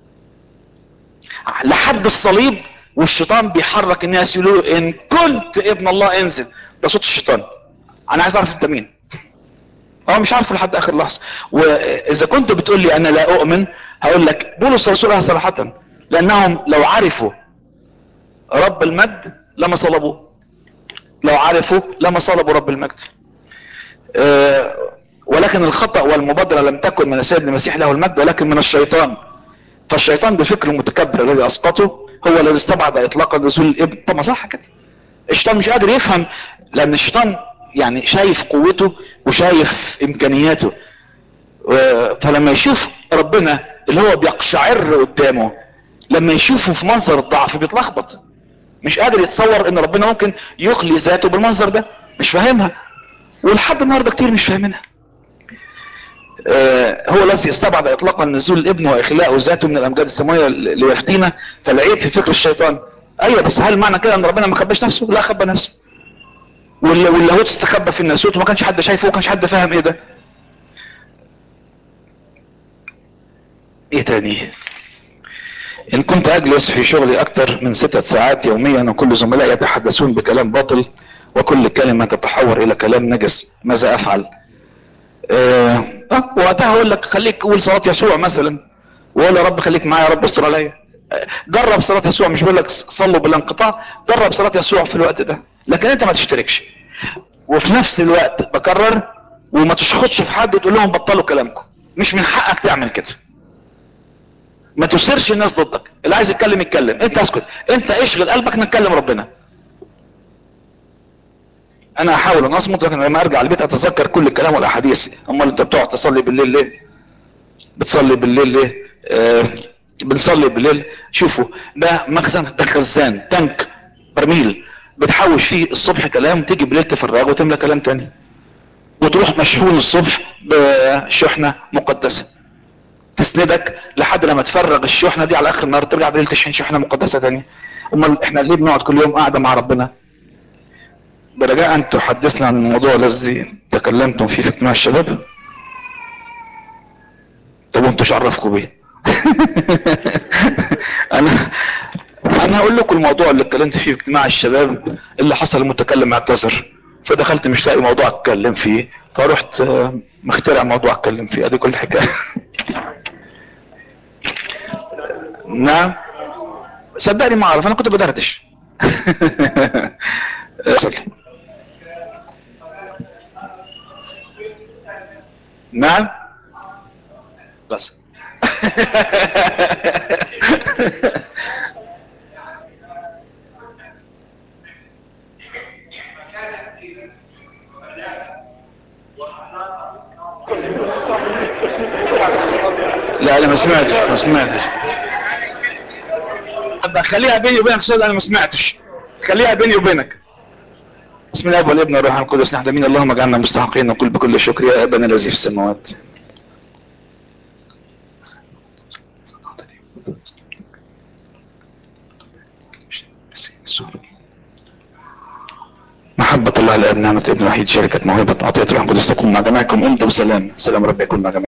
لحد الصليب والشيطان بيحرك الناس يقولوا ان كنت ابن الله انزل ده صوت الشيطان انا عايز اعرف انت مين هو مش عارفه لحد اخر لحظه واذا كنت بتقول لي انا لا اؤمن هقول لك بولس رسولها صراحه لانهم لو عرفوا رب المجد لما صلبوه لو عرفوا لما صلبوا رب المجد أه ولكن الخطأ والمبادرة لم تكن من السيد المسيح له المجد ولكن من الشيطان فالشيطان بفكر المتكبر الذي اسقطه هو الذي استبعد اطلاقا نزول الابن طب ما صح كده الشيطان مش قادر يفهم لان الشيطان يعني شايف قوته وشايف امكانياته فلما يشوف ربنا اللي هو بيقشعر قدامه لما يشوفه في منظر الضعف بيتلخبط مش قادر يتصور ان ربنا ممكن يخلي ذاته بالمنظر ده مش فاهمها ولحد النهارده كتير مش فاهمينها آه هو الذي استبعد اطلاقا نزول الابن واخلاء ذاته من الامجاد السماويه ليفتينا فالعيب في فكر الشيطان ايوه بس هل معنى كده ان ربنا ما خباش نفسه لا خبى نفسه واللاهوت استخبى في الناسوت وما كانش حد شايفه وما كانش حد فاهم ايه ده ايه تاني ان كنت اجلس في شغلي اكثر من ستة ساعات يوميا وكل زملائي يتحدثون بكلام باطل وكل كلمة تتحور الى كلام نجس ماذا افعل اه, آه وقتها اقول لك خليك قول صلاة يسوع مثلا وقول يا رب خليك معايا يا رب استر عليا جرب صلاة يسوع مش بقول لك صلوا بالانقطاع جرب صلاة يسوع في الوقت ده لكن انت ما تشتركش وفي نفس الوقت بكرر وما تشخطش في حد وتقول لهم بطلوا كلامكم مش من حقك تعمل كده ما تسرش الناس ضدك اللي عايز يتكلم يتكلم انت اسكت انت اشغل قلبك نتكلم ربنا انا احاول ان اصمت لكن لما ارجع البيت اتذكر كل الكلام والاحاديث امال انت بتقعد تصلي بالليل ليه بتصلي بالليل ليه آه بنصلي بالليل شوفوا ده مخزن ده خزان تانك برميل بتحوش فيه الصبح كلام تيجي بالليل تفرغه وتملى كلام تاني وتروح مشحون الصبح بشحنة مقدسة تسندك لحد لما تفرغ الشحنة دي على اخر النهار ترجع بالليل تشحن شحنة مقدسة تانية امال احنا ليه بنقعد كل يوم قاعدة مع ربنا برجاء ان تحدثنا عن الموضوع الذي تكلمتم فيه في اجتماع الشباب طب وانتوا ايش عرفكم بيه انا انا هقول لكم الموضوع اللي اتكلمت فيه في اجتماع الشباب اللي حصل المتكلم اعتذر فدخلت مش لاقي موضوع اتكلم فيه فرحت مخترع موضوع اتكلم فيه ادي كل الحكايه نعم صدقني ما اعرف انا كنت بدردش نعم بس لا انا ما سمعتش ما سمعتش خليها بيني وبينك استاذ انا ما سمعتش خليها بيني وبينك بسم الله والابن والروح القدس نحن مين اللهم اجعلنا مستحقين نقول بكل شكر يا ابانا الذي في السماوات محبة الله الآب نعمة ابن وحيد شركة موهبة عطية روح القدس تكون مع جميعكم أنتم سلام سلام رب يكون مع جميعكم